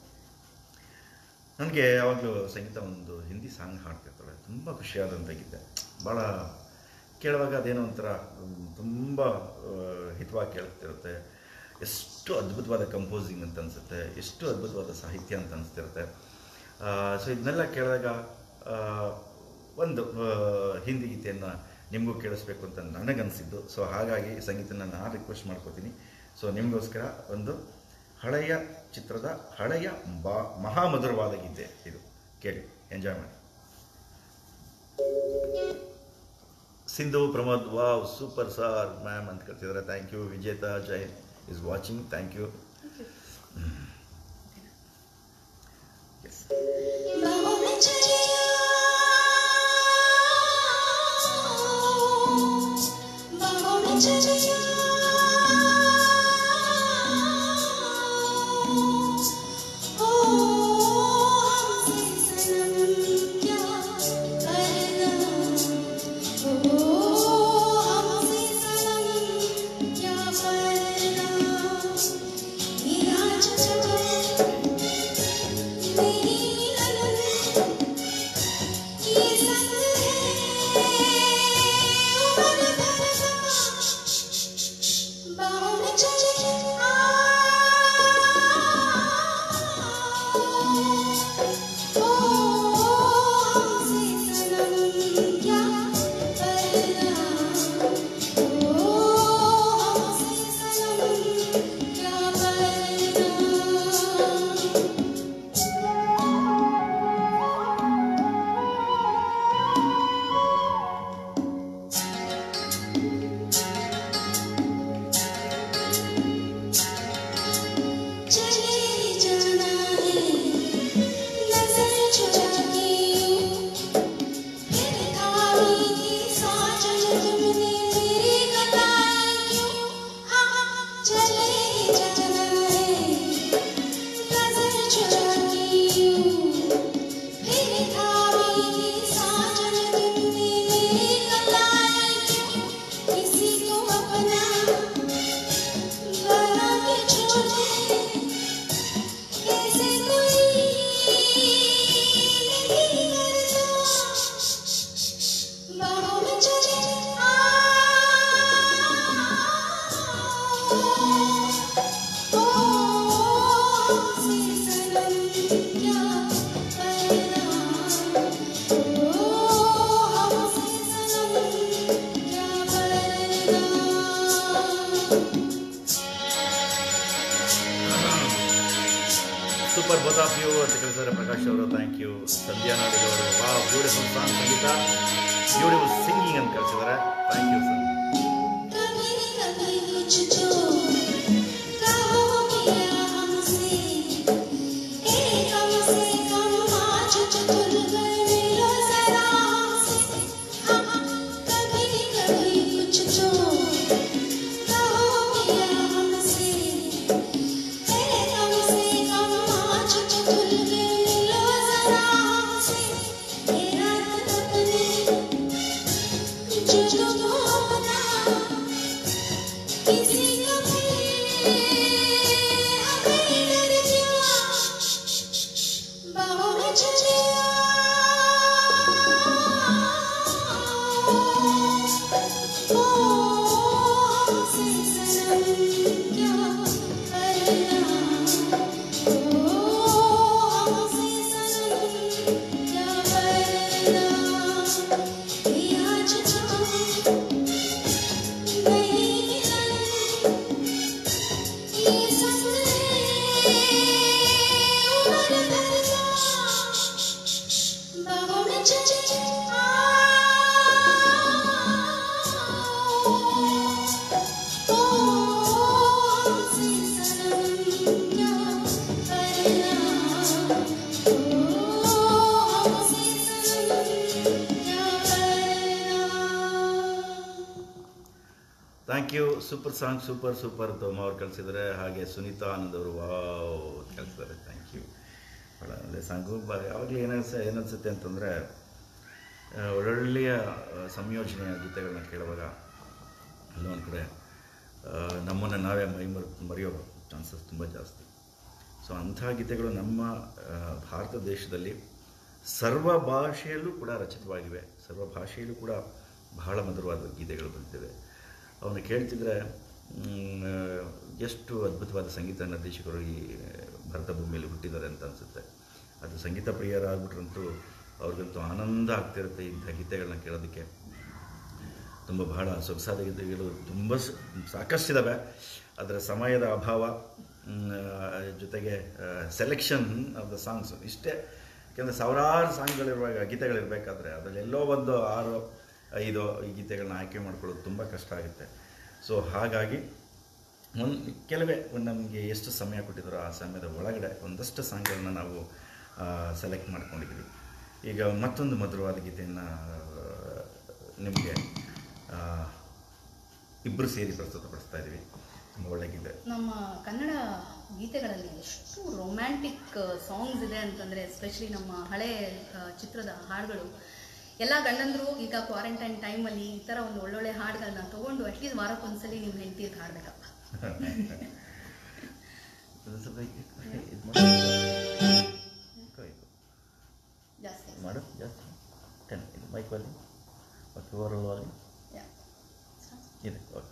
ನನಗೆ ಯಾವಾಗಲೂ ಸಂಗೀತ ಒಂದು ಹಿಂದಿ ಸಾಂಗ್ ಹಾಡ್ತಿರ್ತಾಳೆ ತುಂಬ ಖುಷಿಯಾದಂಥ ಗೀತೆ ಭಾಳ ಕೇಳುವಾಗ ಅದೇನೋ ಒಂಥರ ತುಂಬ ಹಿತವಾಗಿ ಕೇಳ್ತಿರುತ್ತೆ ಎಷ್ಟು ಅದ್ಭುತವಾದ ಕಂಪೋಸಿಂಗ್ ಅಂತ ಅನಿಸುತ್ತೆ ಎಷ್ಟು ಅದ್ಭುತವಾದ ಸಾಹಿತ್ಯ ಅಂತ ಅನಿಸ್ತಿರುತ್ತೆ ಸೊ ಇದನ್ನೆಲ್ಲ ಕೇಳಿದಾಗ ಆ, ಒಂದು ಆ, ಹಿಂದಿ ಗೀತೆಯನ್ನು ನಿಮಗೂ ಕೇಳಿಸ್ಬೇಕು ಅಂತ ನನಗನ್ಸಿದ್ದು ಸೊ ಹಾಗಾಗಿ ಸಂಗೀತನ ನಾನು ರಿಕ್ವೆಸ್ಟ್ ಮಾಡ್ಕೋತೀನಿ ಸೊ ನಿಮಗೋಸ್ಕರ ಒಂದು ಹಳೆಯ ಚಿತ್ರದ ಹಳೆಯ ಬಾ ಮಹಾಮಧುರವಾದ ಗೀತೆ ಇದು ಕೇಳಿ ಎಂಜಾಯ್ ಮಾಡಿ Sindhu Pramod wow super sir ma'am ಅಂತ ಕಳ್ತಿದ್ದಾರೆ thank you Vijetha Jain is watching thank you yes बाहों में चलिया बाहों में चलिया ओ हमसे सनम क्या करना ओ हमसे सनम क्या करना मेरा चचो मेरी लगन ये संग है उमर भर बाहों में चले ओ हमसे सनम क्या करना ओ हमसे सनम क्या करना चले जाना है नजर चुरा के फिर खाएगी साजन तुमने मेरी कलाई क्यों हाँ चले जाना है नजर चुरा के फिर खाएगी साजन तुमने मेरी कलाई क्यों किसी को अपना बना के छोड़े कैसे कोई नहीं करता बाहों में चले आ ओ हमसे सनम क्या करना ओ हमसे सनम क्या करना ಸೂಪರ್ ಬೋತ್ ಆಫ್ ಯು ಅಂತ ಕಳಿಸಿದ್ರೆ ಪ್ರಕಾಶ್ ಅವರು ಥ್ಯಾಂಕ್ ಯು ಸಂಧ್ಯಾ ನಾಡಿಗ್ ಅವರು ವಾ beautiful song Sangeetha beautiful singing ಅಂತ ಕಳಿಸಿದ್ದಾರೆ ಥ್ಯಾಂಕ್ ಯು ಸರ್ कभी कभी कुछ जो कहो मिया हमसे ए कम से कम आज जो तुल गए मिलो जरा हमसे हाँ कभी कभी कुछ जो कहो मिया हमसे ए कम से कम आज जो तुल गए मिलो जरा हमसे ए रात अपने जो तुम अपना किसी को भी thank you super song super super Thoma ಅವ್ರು ಕಳಿಸಿದ್ದಾರೆ ಹಾಗೆ ಸುನೀತಾ ಆನಂದ್ ಅವರು ವಾವ್ ಕಳಿಸಿದ್ದಾರೆ ಥ್ಯಾಂಕ್ ಯು ಭಾಳ ಒಳ್ಳೆ ಸಾಂಗು ಬ ಯಾವಾಗಲೂ ಏನನ್ಸ ಏನನ್ಸುತ್ತೆ ಅಂತಂದರೆ ಒಳ್ಳೊಳ್ಳೆಯ ಆ, ಸಂಯೋಜನೆಯ ಗೀತೆಗಳನ್ನ ಕೇಳುವಾಗ ಎಲ್ಲೋ ಒಂದು ಕಡೆ ಆ, ನಮ್ಮನ್ನು ನಾವೇ ಮೈ ಮರ್ ಮರೆಯೋ ಚಾನ್ಸಸ್ ತುಂಬ ಜಾಸ್ತಿ ಸೊ ಅಂಥ ಗೀತೆಗಳು ನಮ್ಮ ಆ, ಭಾರತ ದೇಶದಲ್ಲಿ ಸರ್ವ ಭಾಷೆಯಲ್ಲೂ ಕೂಡ ರಚಿತವಾಗಿವೆ ಸರ್ವ ಭಾಷೆಯಲ್ಲೂ ಕೂಡ ಬಹಳ ಮಧುರವಾದ ಗೀತೆಗಳು ಬಂದಿವೆ ಅವನು ಕೇಳ್ತಿದ್ರೆ ಮ್, ಎಷ್ಟು ಅದ್ಭುತವಾದ ಸಂಗೀತ ನಿರ್ದೇಶಕರು ಈ ಭರತ ಭೂಮಿಯಲ್ಲಿ ಹುಟ್ಟಿದ್ದಾರೆ ಅಂತ ಅನಿಸುತ್ತೆ ಅದು ಸಂಗೀತ ಪ್ರಿಯರಾಗ್ಬಿಟ್ರಂತೂ ಅವ್ರಿಗಂತೂ ಆನಂದ ಆಗ್ತಿರುತ್ತೆ ಇಂಥ ಗೀತೆಗಳನ್ನ ಕೇಳೋದಕ್ಕೆ ತುಂಬ ಬಹಳ ಸೊಗಸಾದ ಗೀತೆಗಳು ತುಂಬ ಸ- ಸಾಕಷ್ಟಿದ್ದಾವೆ ಅದರ ಸಮಯದ ಅಭಾವ ಮ್, ಆ, ಜೊತೆಗೆ ಸೆಲೆಕ್ಷನ್ ಆಫ್ ದ ಸಾಂಗ್ಸ್ ಇಷ್ಟೇ ಯಾಕೆಂದರೆ ಸಾವಿರಾರು ಸಾಂಗ್ಗಳಿರುವಾಗ ಗೀತೆಗಳಿರಬೇಕಾದ್ರೆ ಅದರಲ್ಲಿ ಎಲ್ಲೋ ಒಂದು ಆರು ಐದು ಈ ಗೀತೆಗಳನ್ನ ಆಯ್ಕೆ ಮಾಡ್ಕೊಳ್ಳೋದು ತುಂಬ ಕಷ್ಟ ಆಗುತ್ತೆ ಸೊ ಹಾಗಾಗಿ ಒಂದು ಕೆಲವೇ ಒಂದು ನಮಗೆ ಎಷ್ಟು ಸಮಯ ಕೊಟ್ಟಿದ್ದಾರೋ ಆ ಸಮಯದ ಒಳಗಡೆ ಒಂದಷ್ಟು ಸಾಂಗ್ಗಳನ್ನ ನಾವು ಸೆಲೆಕ್ಟ್ ಮಾಡ್ಕೊಂಡಿದ್ದೀವಿ ಈಗ ಮತ್ತೊಂದು ಮಧುರವಾದ ಗೀತೆಯನ್ನು ನಿಮಗೆ ಇಬ್ಬರು ಸೇರಿ ಪ್ರಸ್ತುತಪಡಿಸ್ತಾ ಇದ್ದೀವಿ ತುಂಬ ಒಳ್ಳೆ ಗೀತೆ ನಮ್ಮ ಕನ್ನಡ ಗೀತೆಗಳಲ್ಲಿ ಎಷ್ಟು ರೊಮ್ಯಾಂಟಿಕ್ ಸಾಂಗ್ಸ್ ಇದೆ ಅಂತಂದರೆ ಎಸ್ಪೆಷಲಿ ನಮ್ಮ ಹಳೆ ಆ, ಚಿತ್ರದ ಹಾಡುಗಳು ಎಲ್ಲ ಗಂಡಂದರು ಈಗ ಕ್ವಾರಂಟೈನ್ ಟೈಮಲ್ಲಿ ಈ ಥರ ಒಂದು ಒಳ್ಳೊಳ್ಳೆ ಹಾಡುಗಳನ್ನ ತೊಗೊಂಡು ಅಟ್ಲೀಸ್ಟ್ ವಾರಕ್ಕೊಂದ್ಸಲಿ ನಿಮ್ಮ ಹೆಂಡತಿಗೆ ಹಾಡಬೇಕಪ್ಪ ಅದು ಸ್ವಲ್ಪ ಇದು ಮಾಡು. ಜಾಸ್ತಿ ಮಾಡು ಜಾಸ್ತಿ ಟೆನ್ ಇದು ಮೈಕಲ್ಲಿ ಓಕೆ ಓವರ್ ಅಲ್ಲಿ Yeah. ಇದೆ ಓಕೆ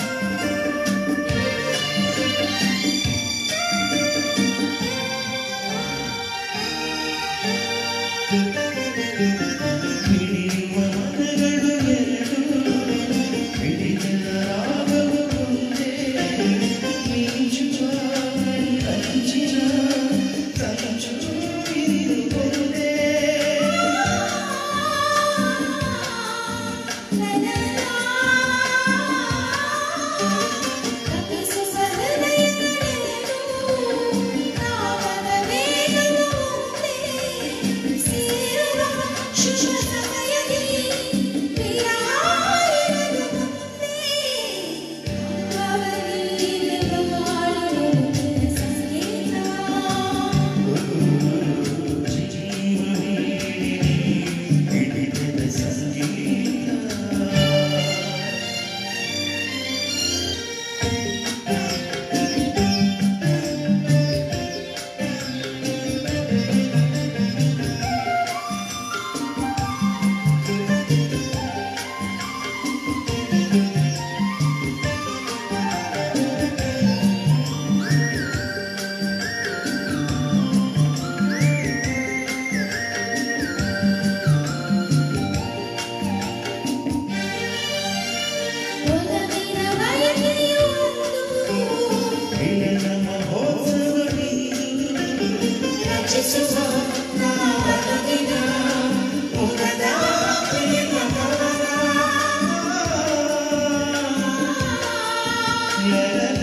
ಆ ಬೆಳೆಸುವ ನಾವರಗಿನ ಮುರದ ಪ್ರೇಮ ಕವನ. ಲಲಲ.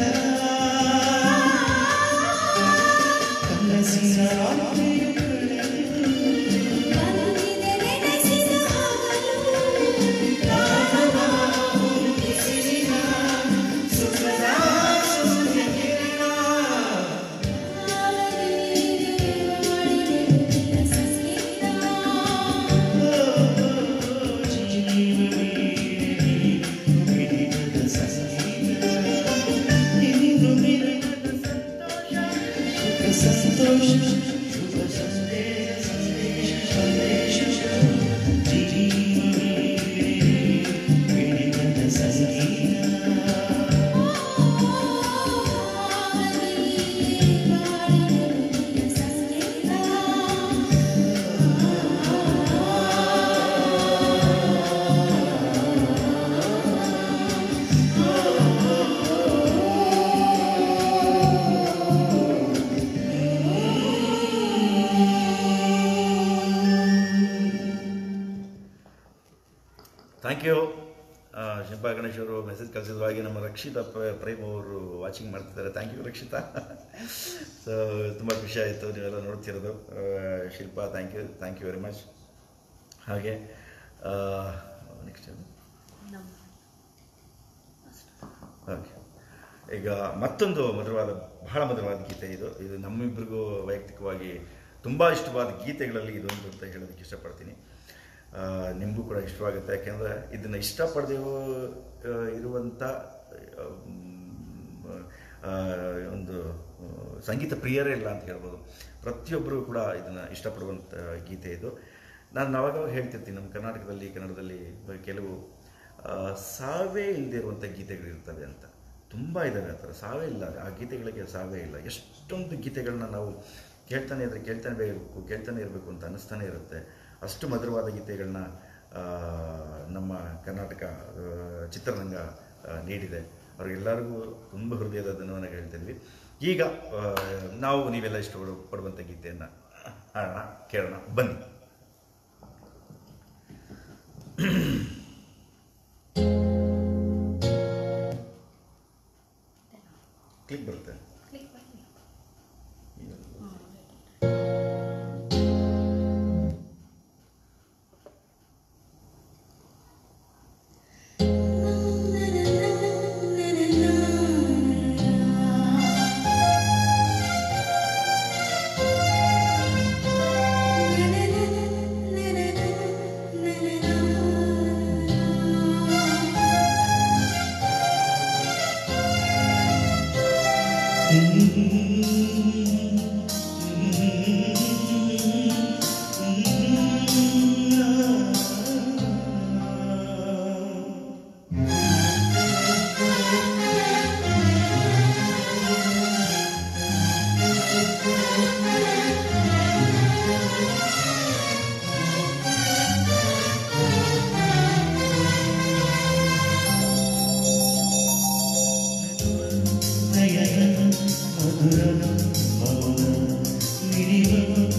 ಕನಸಿನ ರಾತ್ರಿಯು ಕಳೆದು ಬಂದಿದೆ ನೆನೆಸಿದ ಹಗಲು ಕಾಣುವ ಬಿಸಿಲಿನ ಸುಖದ ಸೂರ್ಯ ಕಿರಣ ಸಂತೋಷ ಶುಭ ಸಂದೇಶ ಸಂದೇಶ ಸಂದೇಶ ಸಂಗೀತ ಥ್ಯಾಂಕ್ ಯು ಶಿಲ್ಪಾ ಗಣೇಶ್ ಅವರು ಮೆಸೇಜ್ ಕಳಿಸಿದ್ವಾಗಿ ನಮ್ಮ ರಕ್ಷಿತಾ ಪ್ರ- ಪ್ರೇಮ್ ಅವರು ವಾಚಿಂಗ್ ಮಾಡ್ತಿದ್ದಾರೆ ಥ್ಯಾಂಕ್ ಯು ರಕ್ಷಿತಾ ಸೊ ತುಂಬ ಖುಷಿ ಆಯಿತು ನೀವೆಲ್ಲ ನೋಡ್ತಿರೋದು ಆ, Shilpa thank you thank you very much ಹಾಗೆ ನೆಕ್ಸ್ಟ್ ನಮ್ಮ ಓಕೆ ಈಗ ಮತ್ತೊಂದು ಮಧುರವಾದ ಬಹಳ ಮಧುರವಾದ ಗೀತೆ ಇದು ಇದು ನಮ್ಮಿಬ್ಬರಿಗೂ ವೈಯಕ್ತಿಕವಾಗಿ ತುಂಬ ಇಷ್ಟವಾದ ಗೀತೆಗಳಲ್ಲಿ ಇದೊಂದು ಅಂತ ಹೇಳೋದಕ್ಕೆ ಇಷ್ಟಪಡ್ತೀನಿ ಆ, ನಿಮಗೂ ಕೂಡ ಇಷ್ಟವಾಗುತ್ತೆ ಯಾಕೆಂದರೆ ಇದನ್ನು ಇಷ್ಟಪಡದೆಯೋ ಇರುವಂಥ ಮ್, ಆ, ಒಂದು ಆ, ಸಂಗೀತ ಪ್ರಿಯರೇ ಇಲ್ಲ ಅಂತ ಹೇಳ್ಬೋದು ಪ್ರತಿಯೊಬ್ಬರು ಕೂಡ ಇದನ್ನು ಇಷ್ಟಪಡುವಂಥ ಗೀತೆ ಇದು ನಾನು ಅವಾಗವಾಗ ಹೇಳ್ತಿರ್ತೀನಿ ನಮ್ಮ ಕರ್ನಾಟಕದಲ್ಲಿ ಕನ್ನಡದಲ್ಲಿ ಕೆಲವು ಆ, ಸಾವೇ ಇಲ್ಲದೆ ಇರುವಂಥ ಗೀತೆಗಳಿರ್ತವೆ ಅಂತ ತುಂಬ ಇದ್ದಾವೆ ಆ ಥರ ಸಾವೇ ಇಲ್ಲ ಆ ಗೀತೆಗಳಿಗೆ ಸಾವೇ ಇಲ್ಲ ಎಷ್ಟೊಂದು ಗೀತೆಗಳನ್ನ ನಾವು ಕೇಳ್ತಾನೆ ಇದ್ರೆ ಕೇಳ್ತಾನೆ ಇರಬೇಕು ಕೇಳ್ತಾನೆ ಇರಬೇಕು ಅಂತ ಅನ್ನಿಸ್ತಾನೆ ಇರುತ್ತೆ ಅಷ್ಟು ಮಧುರವಾದ ಗೀತೆಗಳನ್ನ ಆ, ನಮ್ಮ ಕರ್ನಾಟಕ ಆ, ಚಿತ್ರರಂಗ ಆ, ನೀಡಿದೆ ಅವ್ರಿಗೆಲ್ಲರಿಗೂ ತುಂಬ ಹೃದಯದ ಧನ್ಯವಾದ ಹೇಳ್ತಿದ್ವಿ ಈಗ ಆ, ನಾವು ನೀವೆಲ್ಲ ಇಷ್ಟಪಡು ಪಡುವಂಥ ಗೀತೆಯನ್ನು ಹಾಡೋಣ ಕೇಳೋಣ ಬನ್ನಿ ಕ್ಲಿಕ್ ಬರುತ್ತೆ ಕ್ಲಿಕ್ ಮಾಡಿ ನಯನ ಮಧುರ ಮೌನ ಮಿಡಿವ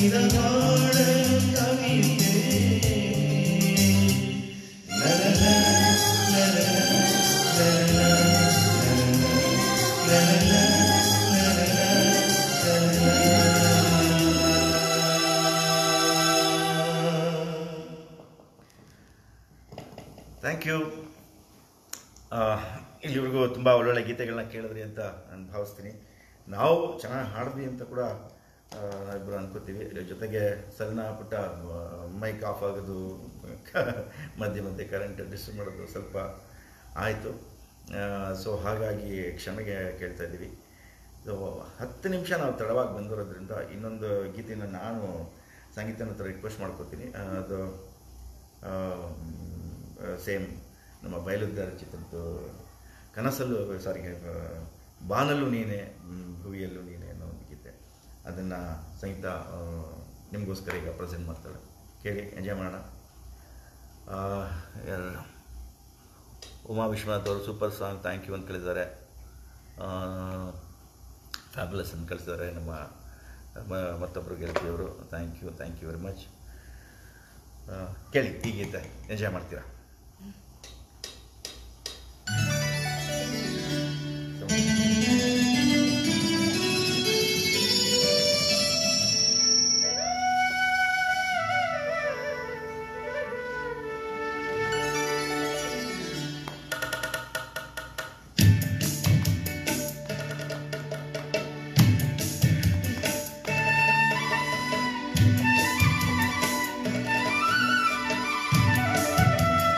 ಹರಿದ ಹಾಡಲು ಕವಿತೆ ಲಲಲ, ಲಲಲ, ಲಲಲ, ಲಲಲ, ಲಲಲ, ಲಲಲ. ಥ್ಯಾಂಕ್ ಯು ಇಲ್ಲಿವರೆಗೂ ತುಂಬ ಒಳ್ಳೊಳ್ಳೆ ಗೀತೆಗಳನ್ನ ಕೇಳಿದ್ರಿ ಅಂತ ನಾನು ಭಾವಿಸ್ತೀನಿ ನಾವು ಚೆನ್ನಾಗಿ ಹಾಡಿದ್ವಿ ಅಂತ ಕೂಡ ಆ, ನಾವಿಬ್ಬರು ಅನ್ಕೋತೀವಿ ಇದ್ರ ಜೊತೆಗೆ ಸಣ್ಣ ಪುಟ್ಟ ಮೈಕ್ ಆಫ್ ಆಗೋದು ಮಧ್ಯೆ ಮಧ್ಯೆ ಕರೆಂಟ್ ಡಿಸ್ಟರ್ಬ್ ಮಾಡೋದು ಸ್ವಲ್ಪ ಆಯಿತು ಸೊ ಹಾಗಾಗಿ ಕ್ಷಮೆಗೆ ಕೇಳ್ತಾ ಇದ್ದೀವಿ ಸೊ ಹತ್ತು ನಿಮಿಷ ನಾವು ತಡವಾಗಿ ಬಂದಿರೋದ್ರಿಂದ ಇನ್ನೊಂದು ಗೀತೆನ ನಾನು ಸಂಗೀತನ ಹತ್ರ ರಿಕ್ವೆಸ್ಟ್ ಮಾಡ್ಕೋತೀನಿ ಆ, ಅದು ಸೇಮ್ ನಮ್ಮ ಬಯಲುದ್ದಾರ ಚಿತ್ರದ್ದು ಕನಸಲ್ಲೂ ಸಾರಿ ಬಾನಲ್ಲೂ ನೀನೆ ಮ್, ಭುವಿಯಲ್ಲೂ ನೀನೆ ಅನ್ನೋ ಒಂದು ಗೀತೆ ಅದನ್ನು ಸಂಗೀತ ಆ, ನಿಮಗೋಸ್ಕರ ಈಗ ಪ್ರೆಸೆಂಟ್ ಮಾಡ್ತಾಳೆ ಕೇಳಿ ಎಂಜಾಯ್ ಮಾಡೋಣ ಆ, ಯಾರು? ಉಮಾ ವಿಶ್ವನಾಥ್ ಅವರು ಸೂಪರ್ ಸಾಂಗ್ ಥ್ಯಾಂಕ್ ಯು ಅಂತ ಕಳಿಸಿದ್ದಾರೆ ಫ್ಯಾಬುಲಸ್ ಅಂತ ಕಳಿಸಿದ್ದಾರೆ ನಮ್ಮ ಮ- ಮತ್ತೊಬ್ಬರು ಗೆಳತಿಯವರು thank you thank you very much ಕೇಳಿ ಈ ಗೀತೆ ಎಂಜಾಯ್ ಮಾಡ್ತೀರಾ ಿ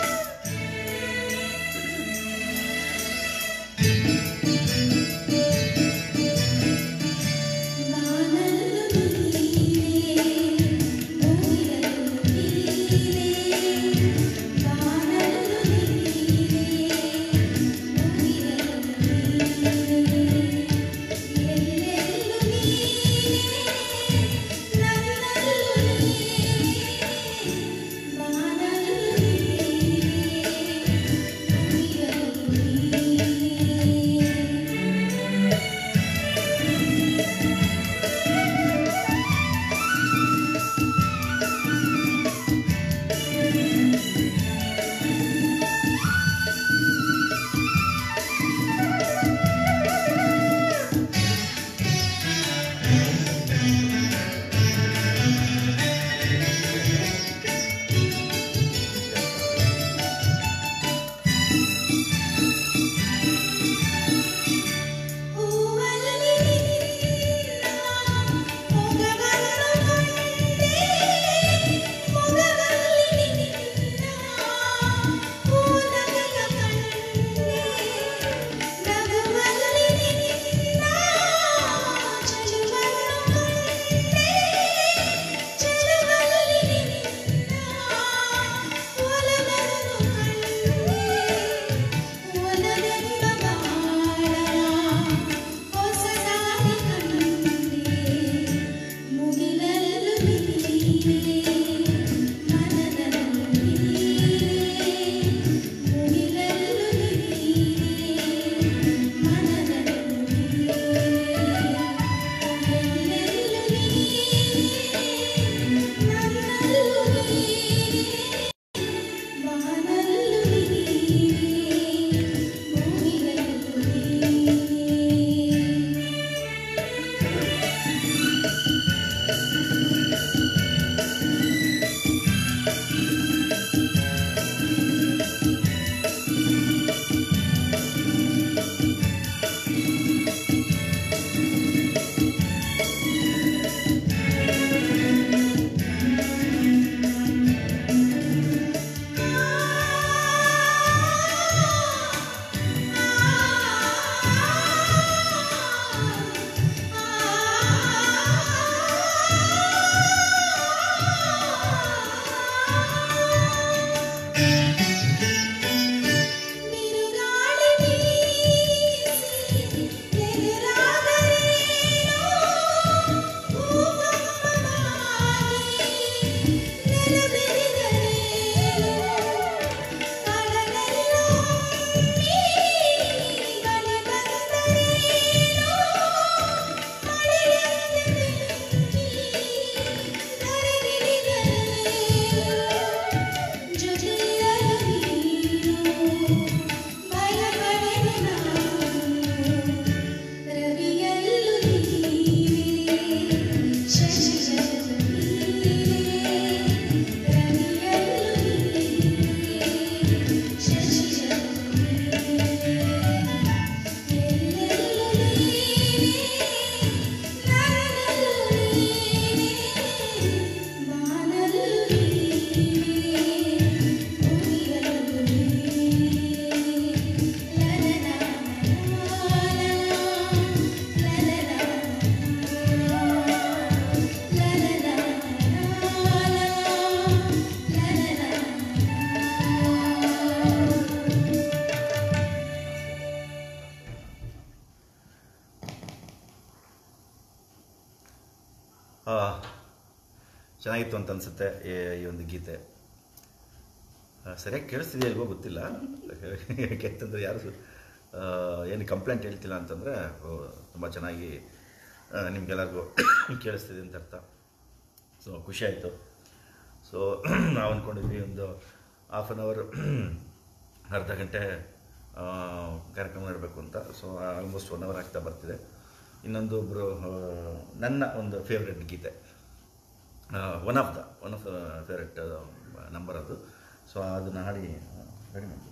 ಆ, ಚೆನ್ನಾಗಿತ್ತು ಅಂತ ಅನಿಸುತ್ತೆ ಈ ಒಂದು ಗೀತೆ ಆ, ಸರಿಯಾಗಿ ಕೇಳಿಸ್ತಿದೆಯಾ ಇಲ್ವೋ ಗೊತ್ತಿಲ್ಲ ಯಾಕೆಂತಂದರೆ ಯಾರು ಸು- ಆ, ಏನು ಕಂಪ್ಲೇಂಟ್ ಹೇಳ್ತಿಲ್ಲ ಅಂತಂದರೆ ತುಂಬ ಚೆನ್ನಾಗಿ ಆ, ನಿಮ್ಗೆಲ್ಲರಿಗೂ ಕೇಳಿಸ್ತಿದೆ ಅಂತ ಅರ್ಥ ಸೊ ಖುಷಿ ಆಯಿತು ಸೊ ನಾವು ಅಂದ್ಕೊಂಡಿದ್ವಿ ಒಂದು ಹಾಫ್ ಆನ್ ಅವರ್ ಅರ್ಧ ಗಂಟೆ ಆ, ಕಾರ್ಯಕ್ರಮ ನಡಬೇಕು ಅಂತ ಸೊ ಆಲ್ಮೋಸ್ಟ್ ಒನ್ ಅವರ್ ಆಗ್ತಾ ಬರ್ತಿದೆ ಇನ್ನೊಂದು ಒಬ್ಬರು ನನ್ನ ಒಂದು ಫೇವ್ರೆಟ್ ಗೀತೆ one of the one of the favourite number ಅದು ಸೊ ಅದನ್ನು ಹಾಡಿ ರೆಡಿ ಮಾಡಿ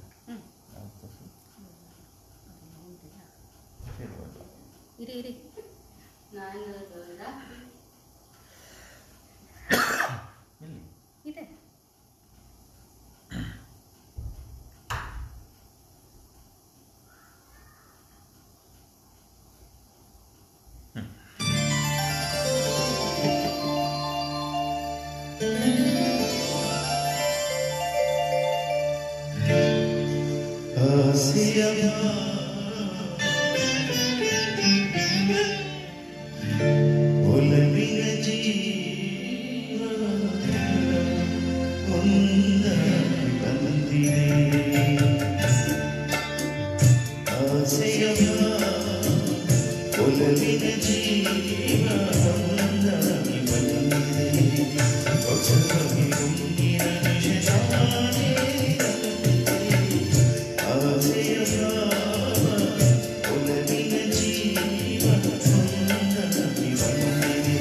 ಇರಿ ಇರಿ ನಾನು ದೊಡ್ಡ ಎಲ್ಲಿ ಇದೆ ಒಲವಿನ ಜೀವ ಒಂದಾಗಿ ಬಂದಿದೆ ಆಸೆಯ ಒಲವಿನ ಜೀವ ಒಂದಾಗಿ ಬಂದಿದೆ ಹೊಸದಾಗಿ ಮುಂದಿನ ನಿಶಾನೆ ಆಸೆಯ ಒಲವಿನ ಜೀವ ಒಂದಾಗಿ ಬಂದಿದೆ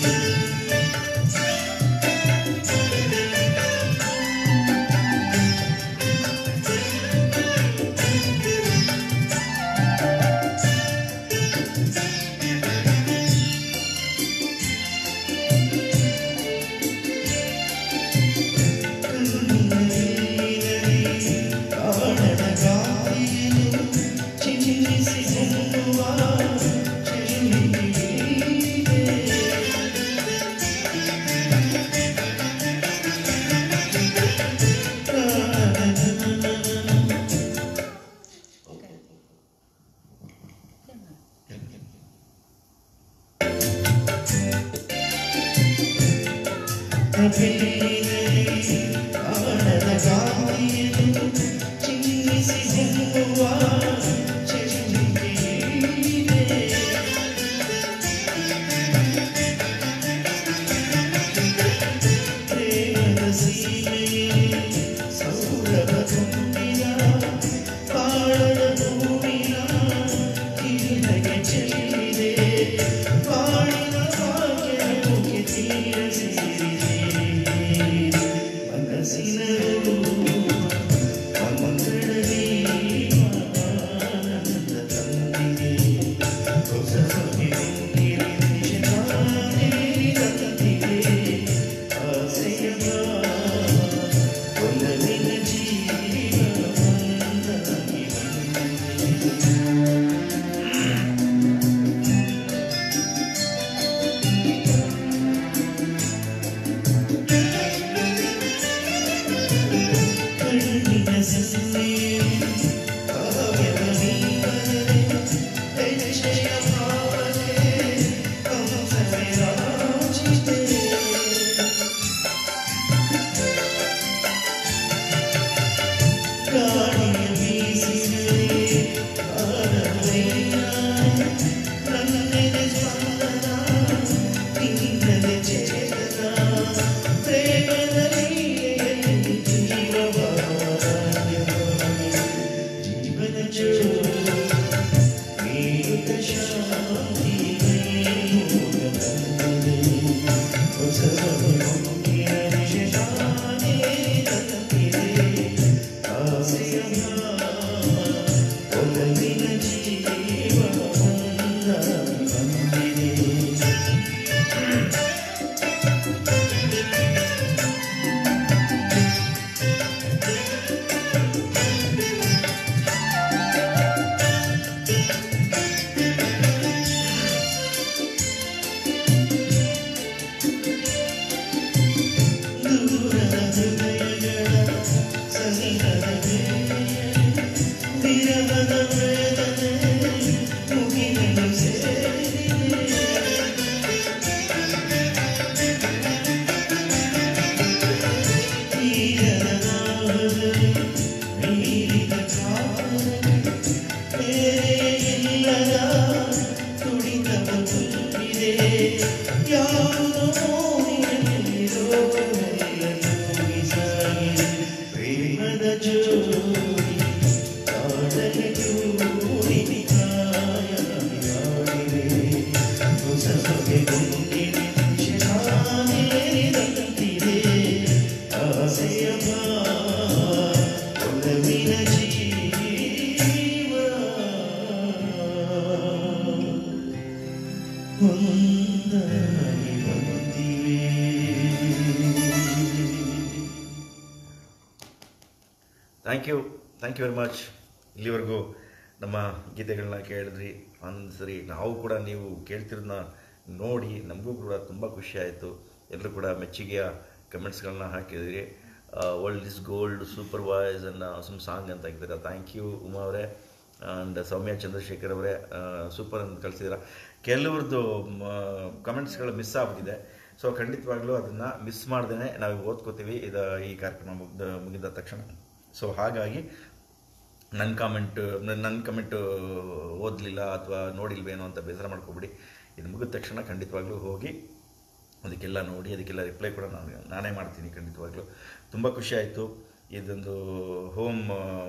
ಕಾಣದ ಗಾಳಿಯನ್ನು ಚಿಮ್ಮಿಸಿ ಹೊಮ್ಮುವ ಚೆಲುವಿಗೆ ಕಾಣದ ಗಾಳಿಯನ್ನು ಚಿಮ್ಮಿಸಿ ಹೊಮ್ಮುವ ಚೆಲುವಿಗೆ ಪ್ರೇಮದ ಸೀಮೆಯಲ್ಲಿ ಸೌರಭ ತುಂಬಿದ ಬಾಳದ ಹೂವಿನ ಕಿವಿನಗೆ ಚೆಲ್ಲಿದೆ ಬಾಳಿನ ಭಾಗ್ಯಕ್ಕೆ ತೀರ ಸೇರಿದೆ ಮನಸ್ಸಿನ ಮಂಗಳವೇ ಹೃದಯಗಳ ಸನಿಹದ ವಿರಹದ ವೇದನೆ ಮುಗಿಲನ್ನು ಸೇರಿದೆ ಮೀರಿದ ಕಾಲನೆ ಬೇರೆ ಇಲ್ಲದ ತುಡಿತವ ತುಂಬಿದೆ ಯಾವುದೋ ನೋವಿನಲ್ಲಿ ರೋಗವೆಲ್ಲನೂ ಬಿಸಾಗಿದೆ ಪ್ರೇಮದ ಜೋಡಿ ಕಾಡಲೆ ಜೋಡಿ ಕಾಯಲಾಡಿದೆ ಹೊಸ ಬಗೆ ಗುಂಡಿನ ಶಾನೇರಿದಂತಿದೆ ಆಸೆಯ ಒಲವಿನ ಜೀವ ಒಂದಾಗಿ ಬಂದಿವೆ thank you thank you very much ಇಲ್ಲಿವರೆಗೂ ನಮ್ಮ ಗೀತೆಗಳನ್ನ ಕೇಳಿದ್ರಿ ಸರಿ ನಾವು ಕೂಡ ನೀವು ಕೇಳ್ತಿರೋದನ್ನ ನೋಡಿ ನಮಗೂ ಕೂಡ ತುಂಬ ಖುಷಿ ಆಯಿತು ಎಲ್ಲರೂ ಕೂಡ ಮೆಚ್ಚುಗೆಯ ಕಮೆಂಟ್ಸ್ಗಳನ್ನ ಹಾಕಿದಿರಿ world is gold super voice ಅನ್ನ ಸಮ್ ಸಾಂಗ್ ಅಂತ ಹಾಕಿದ್ದೀರಾ ಥ್ಯಾಂಕ್ ಯು ಉಮಾ ಅವರೇ ಆ್ಯಂಡ್ ಸೌಮ್ಯ ಚಂದ್ರಶೇಖರ್ ಅವರೇ ಸೂಪರ್ ಅಂತ ಕಳಿಸಿದ್ದೀರಾ ಕೆಲವ್ರದ್ದು ಕಮೆಂಟ್ಸ್ಗಳು ಮಿಸ್ ಆಗಿದೆ ಸೊ ಖಂಡಿತವಾಗ್ಲೂ ಅದನ್ನು ಮಿಸ್ ಮಾಡ್ದೇ ನಾವು ಓದ್ಕೋತೀವಿ ಇದು ಈ ಕಾರ್ಯಕ್ರಮ ಮುಗ್ದ ಮುಗಿದ ತಕ್ಷಣ ಸೊ ಹಾಗಾಗಿ ನನ್ನ ಕಾಮೆಂಟ್ ನನ್ನ ಕಮೆಂಟ್ ಓದಲಿಲ್ಲ ಅಥವಾ ನೋಡಿಲ್ವೇನೋ ಅಂತ ಬೇಸರ ಮಾಡ್ಕೊಬಿಡಿ ಇದು ಮುಗಿದ ತಕ್ಷಣ ಖಂಡಿತವಾಗ್ಲೂ ಹೋಗಿ ಅದಕ್ಕೆಲ್ಲ ನೋಡಿ ಅದಕ್ಕೆಲ್ಲ ರಿಪ್ಲೈ ಕೂಡ ನಾನು ನಾನೇ ಮಾಡ್ತೀನಿ ಖಂಡಿತವಾಗ್ಲೂ ತುಂಬ ಖುಷಿ ಆಯಿತು ಇದೊಂದು ಹೋಮ್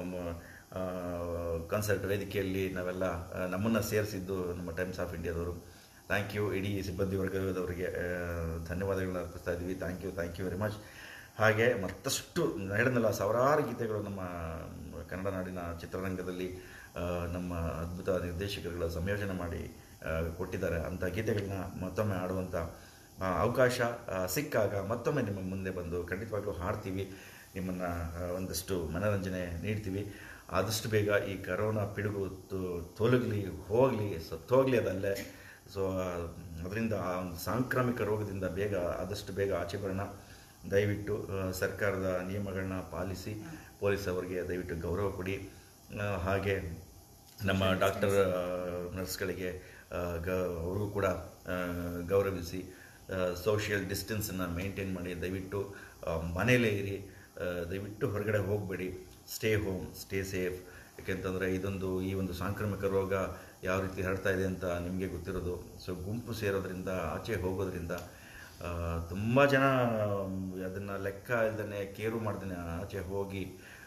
ಕಾನ್ಸರ್ಟ್ ವೇದಿಕೆಯಲ್ಲಿ ನಾವೆಲ್ಲ ನಮ್ಮನ್ನು ಸೇರಿಸಿದ್ದು ನಮ್ಮ ಟೈಮ್ಸ್ ಆಫ್ ಇಂಡಿಯಾದವರು ಥ್ಯಾಂಕ್ ಯು ಇಡೀ ಸಿಬ್ಬಂದಿ ವರ್ಗದವರಿಗೆ ಆ, ಧನ್ಯವಾದಗಳನ್ನ ಅರ್ಪಿಸ್ತಾ ಇದ್ದೀವಿ thank you thank you very much ಹಾಗೆ ಮತ್ತಷ್ಟು ಹೇಳಿದ್ನಲ್ಲ ಸಾವಿರಾರು ಗೀತೆಗಳು ನಮ್ಮ ಕನ್ನಡ ನಾಡಿನ ಚಿತ್ರರಂಗದಲ್ಲಿ ಆ, ನಮ್ಮ ಅದ್ಭುತ ನಿರ್ದೇಶಕರುಗಳ ಸಂಯೋಜನೆ ಮಾಡಿ ಆ, ಕೊಟ್ಟಿದ್ದಾರೆ ಅಂಥ ಗೀತೆಗಳನ್ನ ಮತ್ತೊಮ್ಮೆ ಆಡುವಂಥ ಆ, ಅವಕಾಶ ಆ, ಸಿಕ್ಕಾಗ ಮತ್ತೊಮ್ಮೆ ನಿಮ್ಮ ಮುಂದೆ ಬಂದು ಖಂಡಿತವಾಗ್ಲೂ ಹಾಡ್ತೀವಿ ನಿಮ್ಮನ್ನು ಒಂದಷ್ಟು ಮನೋರಂಜನೆ ನೀಡ್ತೀವಿ ಆದಷ್ಟು ಬೇಗ ಈ ಕರೋನಾ ಪಿಡುಗು ತೋ- ತೊಲಗಲಿ ಹೋಗಲಿ ಸತ್ತೋಗಲಿ ಅದಲ್ಲೇ ಸೊ ಅದರಿಂದ ಆ ಒಂದು ಸಾಂಕ್ರಾಮಿಕ ರೋಗದಿಂದ ಬೇಗ ಆದಷ್ಟು ಬೇಗ ಆಚೆ ಬರೋಣ ದಯವಿಟ್ಟು ಆ, ಸರ್ಕಾರದ ನಿಯಮಗಳನ್ನ ಪಾಲಿಸಿ ಪೊಲೀಸ್ ಅವರಿಗೆ ದಯವಿಟ್ಟು ಗೌರವ ಕೊಡಿ ಆ, ಹಾಗೆ ನಮ್ಮ ಡಾಕ್ಟರ್ ನರ್ಸ್ಗಳಿಗೆ ಆ, ಗ ಅವ್ರಿಗೂ ಕೂಡ ಆ, ಗೌರವಿಸಿ ಸೋಷಿಯಲ್ ಡಿಸ್ಟೆನ್ಸನ್ನು ಮೇಂಟೈನ್ ಮಾಡಿ ದಯವಿಟ್ಟು ಆ, ಮನೇಲೇ ಇರಿ ಆ, ದಯವಿಟ್ಟು ಹೊರಗಡೆ ಹೋಗಬೇಡಿ ಸ್ಟೇ ಹೋಮ್ ಸ್ಟೇ ಸೇಫ್ ಯಾಕೆಂತಂದರೆ ಇದೊಂದು ಈ ಒಂದು ಸಾಂಕ್ರಾಮಿಕ ರೋಗ ಯಾವ ರೀತಿ ಹರಡ್ತಾ ಇದೆ ಅಂತ ನಿಮಗೆ ಗೊತ್ತಿರೋದು ಸೊ ಗುಂಪು ಸೇರೋದ್ರಿಂದ ಆಚೆ ಹೋಗೋದ್ರಿಂದ ತುಂಬ ಜನ ಅದನ್ನು ಲೆಕ್ಕ ಇಲ್ದೇ ಕೇರು ಮಾಡ್ದೇ ಆಚೆ ಹೋಗಿ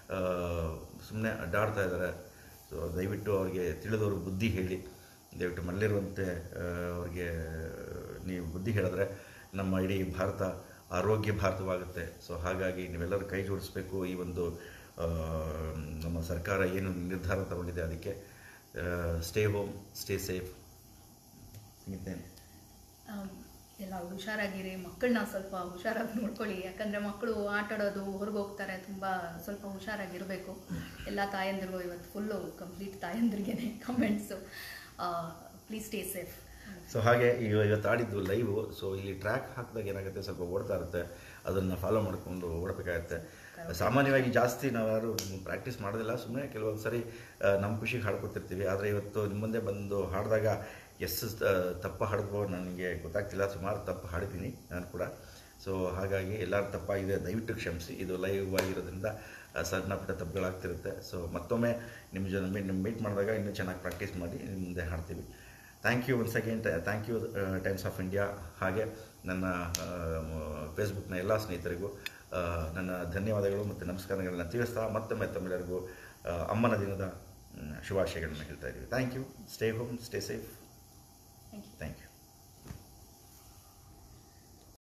ಸುಮ್ಮನೆ ಅಡ್ಡಾಡ್ತಾ ಇದ್ದಾರೆ ಸೊ ದಯವಿಟ್ಟು ಅವ್ರಿಗೆ ತಿಳಿದವರು ಬುದ್ಧಿ ಹೇಳಿ ದಯವಿಟ್ಟು ಮನೇಲಿರುವಂತೆ ಆ, ಅವ್ರಿಗೆ ನೀವು ಬುದ್ಧಿ ಹೇಳಿದ್ರೆ ನಮ್ಮ ಇಡೀ ಭಾರತ ಆರೋಗ್ಯ ಭಾರತವಾಗುತ್ತೆ ಸೊ ಹಾಗಾಗಿ ನೀವೆಲ್ಲರೂ ಕೈ ಜೋಡಿಸ್ಬೇಕು ಈ ಒಂದು ಆ, ನಮ್ಮ ಸರ್ಕಾರ ಏನು ನಿರ್ಧಾರ ತಗೊಂಡಿದೆ ಅದಕ್ಕೆ ಸ್ಟೇ ಹೋಮ್ ಸ್ಟೇ ಸೇಫ್ ಸಿಗುತ್ತೇನೆ ಆಮ್, ಎಲ್ಲ ಹುಷಾರಾಗಿರಿ ಮಕ್ಕಳನ್ನ ಸ್ವಲ್ಪ ಹುಷಾರಾಗಿ ನೋಡ್ಕೊಳ್ಳಿ ಯಾಕಂದರೆ ಮಕ್ಕಳು ಆಟ ಆಡೋದು ಹೊರಗೆ ಹೋಗ್ತಾರೆ ತುಂಬ ಸ್ವಲ್ಪ ಹುಷಾರಾಗಿರಬೇಕು ಎಲ್ಲ ತಾಯಂದಿರಿಗೂ ಇವತ್ತು ಫುಲ್ಲು ಕಂಪ್ಲೀಟ್ ತಾಯಂದಿರಿಗೇನೆ comments please stay safe so ಹಾಗೆ ಈಗ ಇವತ್ತು ಆಡಿದ್ದು ಲೈವು ಸೊ ಇಲ್ಲಿ ಟ್ರ್ಯಾಕ್ ಹಾಕಿದಾಗ ಏನಾಗುತ್ತೆ ಸ್ವಲ್ಪ ಓಡ್ತಾ ಇರುತ್ತೆ ಅದನ್ನು ಫಾಲೋ ಮಾಡಿಕೊಂಡು ಓಡಬೇಕಾಗತ್ತೆ ಸಾಮಾನ್ಯವಾಗಿ ಜಾಸ್ತಿ ನಾವು ಯಾರು ಪ್ರಾಕ್ಟೀಸ್ ಮಾಡೋದಿಲ್ಲ ಸುಮ್ಮನೆ ಕೆಲವೊಂದು ಸರಿ ಆ, ನಮ್ಮ ಖುಷಿಗೆ ಹಾಡ್ಕೊತಿರ್ತೀವಿ ಆದರೆ ಇವತ್ತು ನಿಮ್ಮ ಮುಂದೆ ಬಂದು ಹಾಡಿದಾಗ ಎಷ್ಟು ತಪ್ಪು ಹಾಡಿದ್ವೋ ನನಗೆ ಗೊತ್ತಾಗ್ತಿಲ್ಲ ಸುಮಾರು ತಪ್ಪು ಹಾಡಿದ್ದೀನಿ ನಾನು ಕೂಡ ಸೊ ಹಾಗಾಗಿ ಎಲ್ಲರೂ ತಪ್ಪಾಗಿದೆ ದಯವಿಟ್ಟು ಕ್ಷಮಿಸಿ ಇದು ಲೈವ್ ಆಗಿರೋದ್ರಿಂದ ಆ, ಸಣ್ಣ ಪುಟ್ಟ ತಪ್ಪುಗಳಾಗ್ತಿರುತ್ತೆ ಸೊ ಮತ್ತೊಮ್ಮೆ ನಿಮ್ಮ ಜನ ನಿಮ್ಮ ಮೀಟ್ ಮಾಡಿದಾಗ ಇನ್ನೂ ಚೆನ್ನಾಗಿ ಪ್ರಾಕ್ಟೀಸ್ ಮಾಡಿ ನಿಮ್ಮ ಮುಂದೆ ಹಾಡ್ತೀವಿ thank you once again thank you Times of India ಹಾಗೆ ನನ್ನ ಫೇಸ್ಬುಕ್ನ ಎಲ್ಲ ಸ್ನೇಹಿತರಿಗೂ ಆ, ನನ್ನ ಧನ್ಯವಾದಗಳು ಮತ್ತು ನಮಸ್ಕಾರಗಳನ್ನ ತಿಳಿಸ್ತಾ ಮತ್ತೊಮ್ಮೆ ತಮ್ಮೆಲ್ಲರಿಗೂ ಆ, ಅಮ್ಮನ ದಿನದ ಮ್, ಶುಭಾಶಯಗಳನ್ನ ಹೇಳ್ತಾ ಇದ್ದೀವಿ thank you stay home stay safe thank you thank you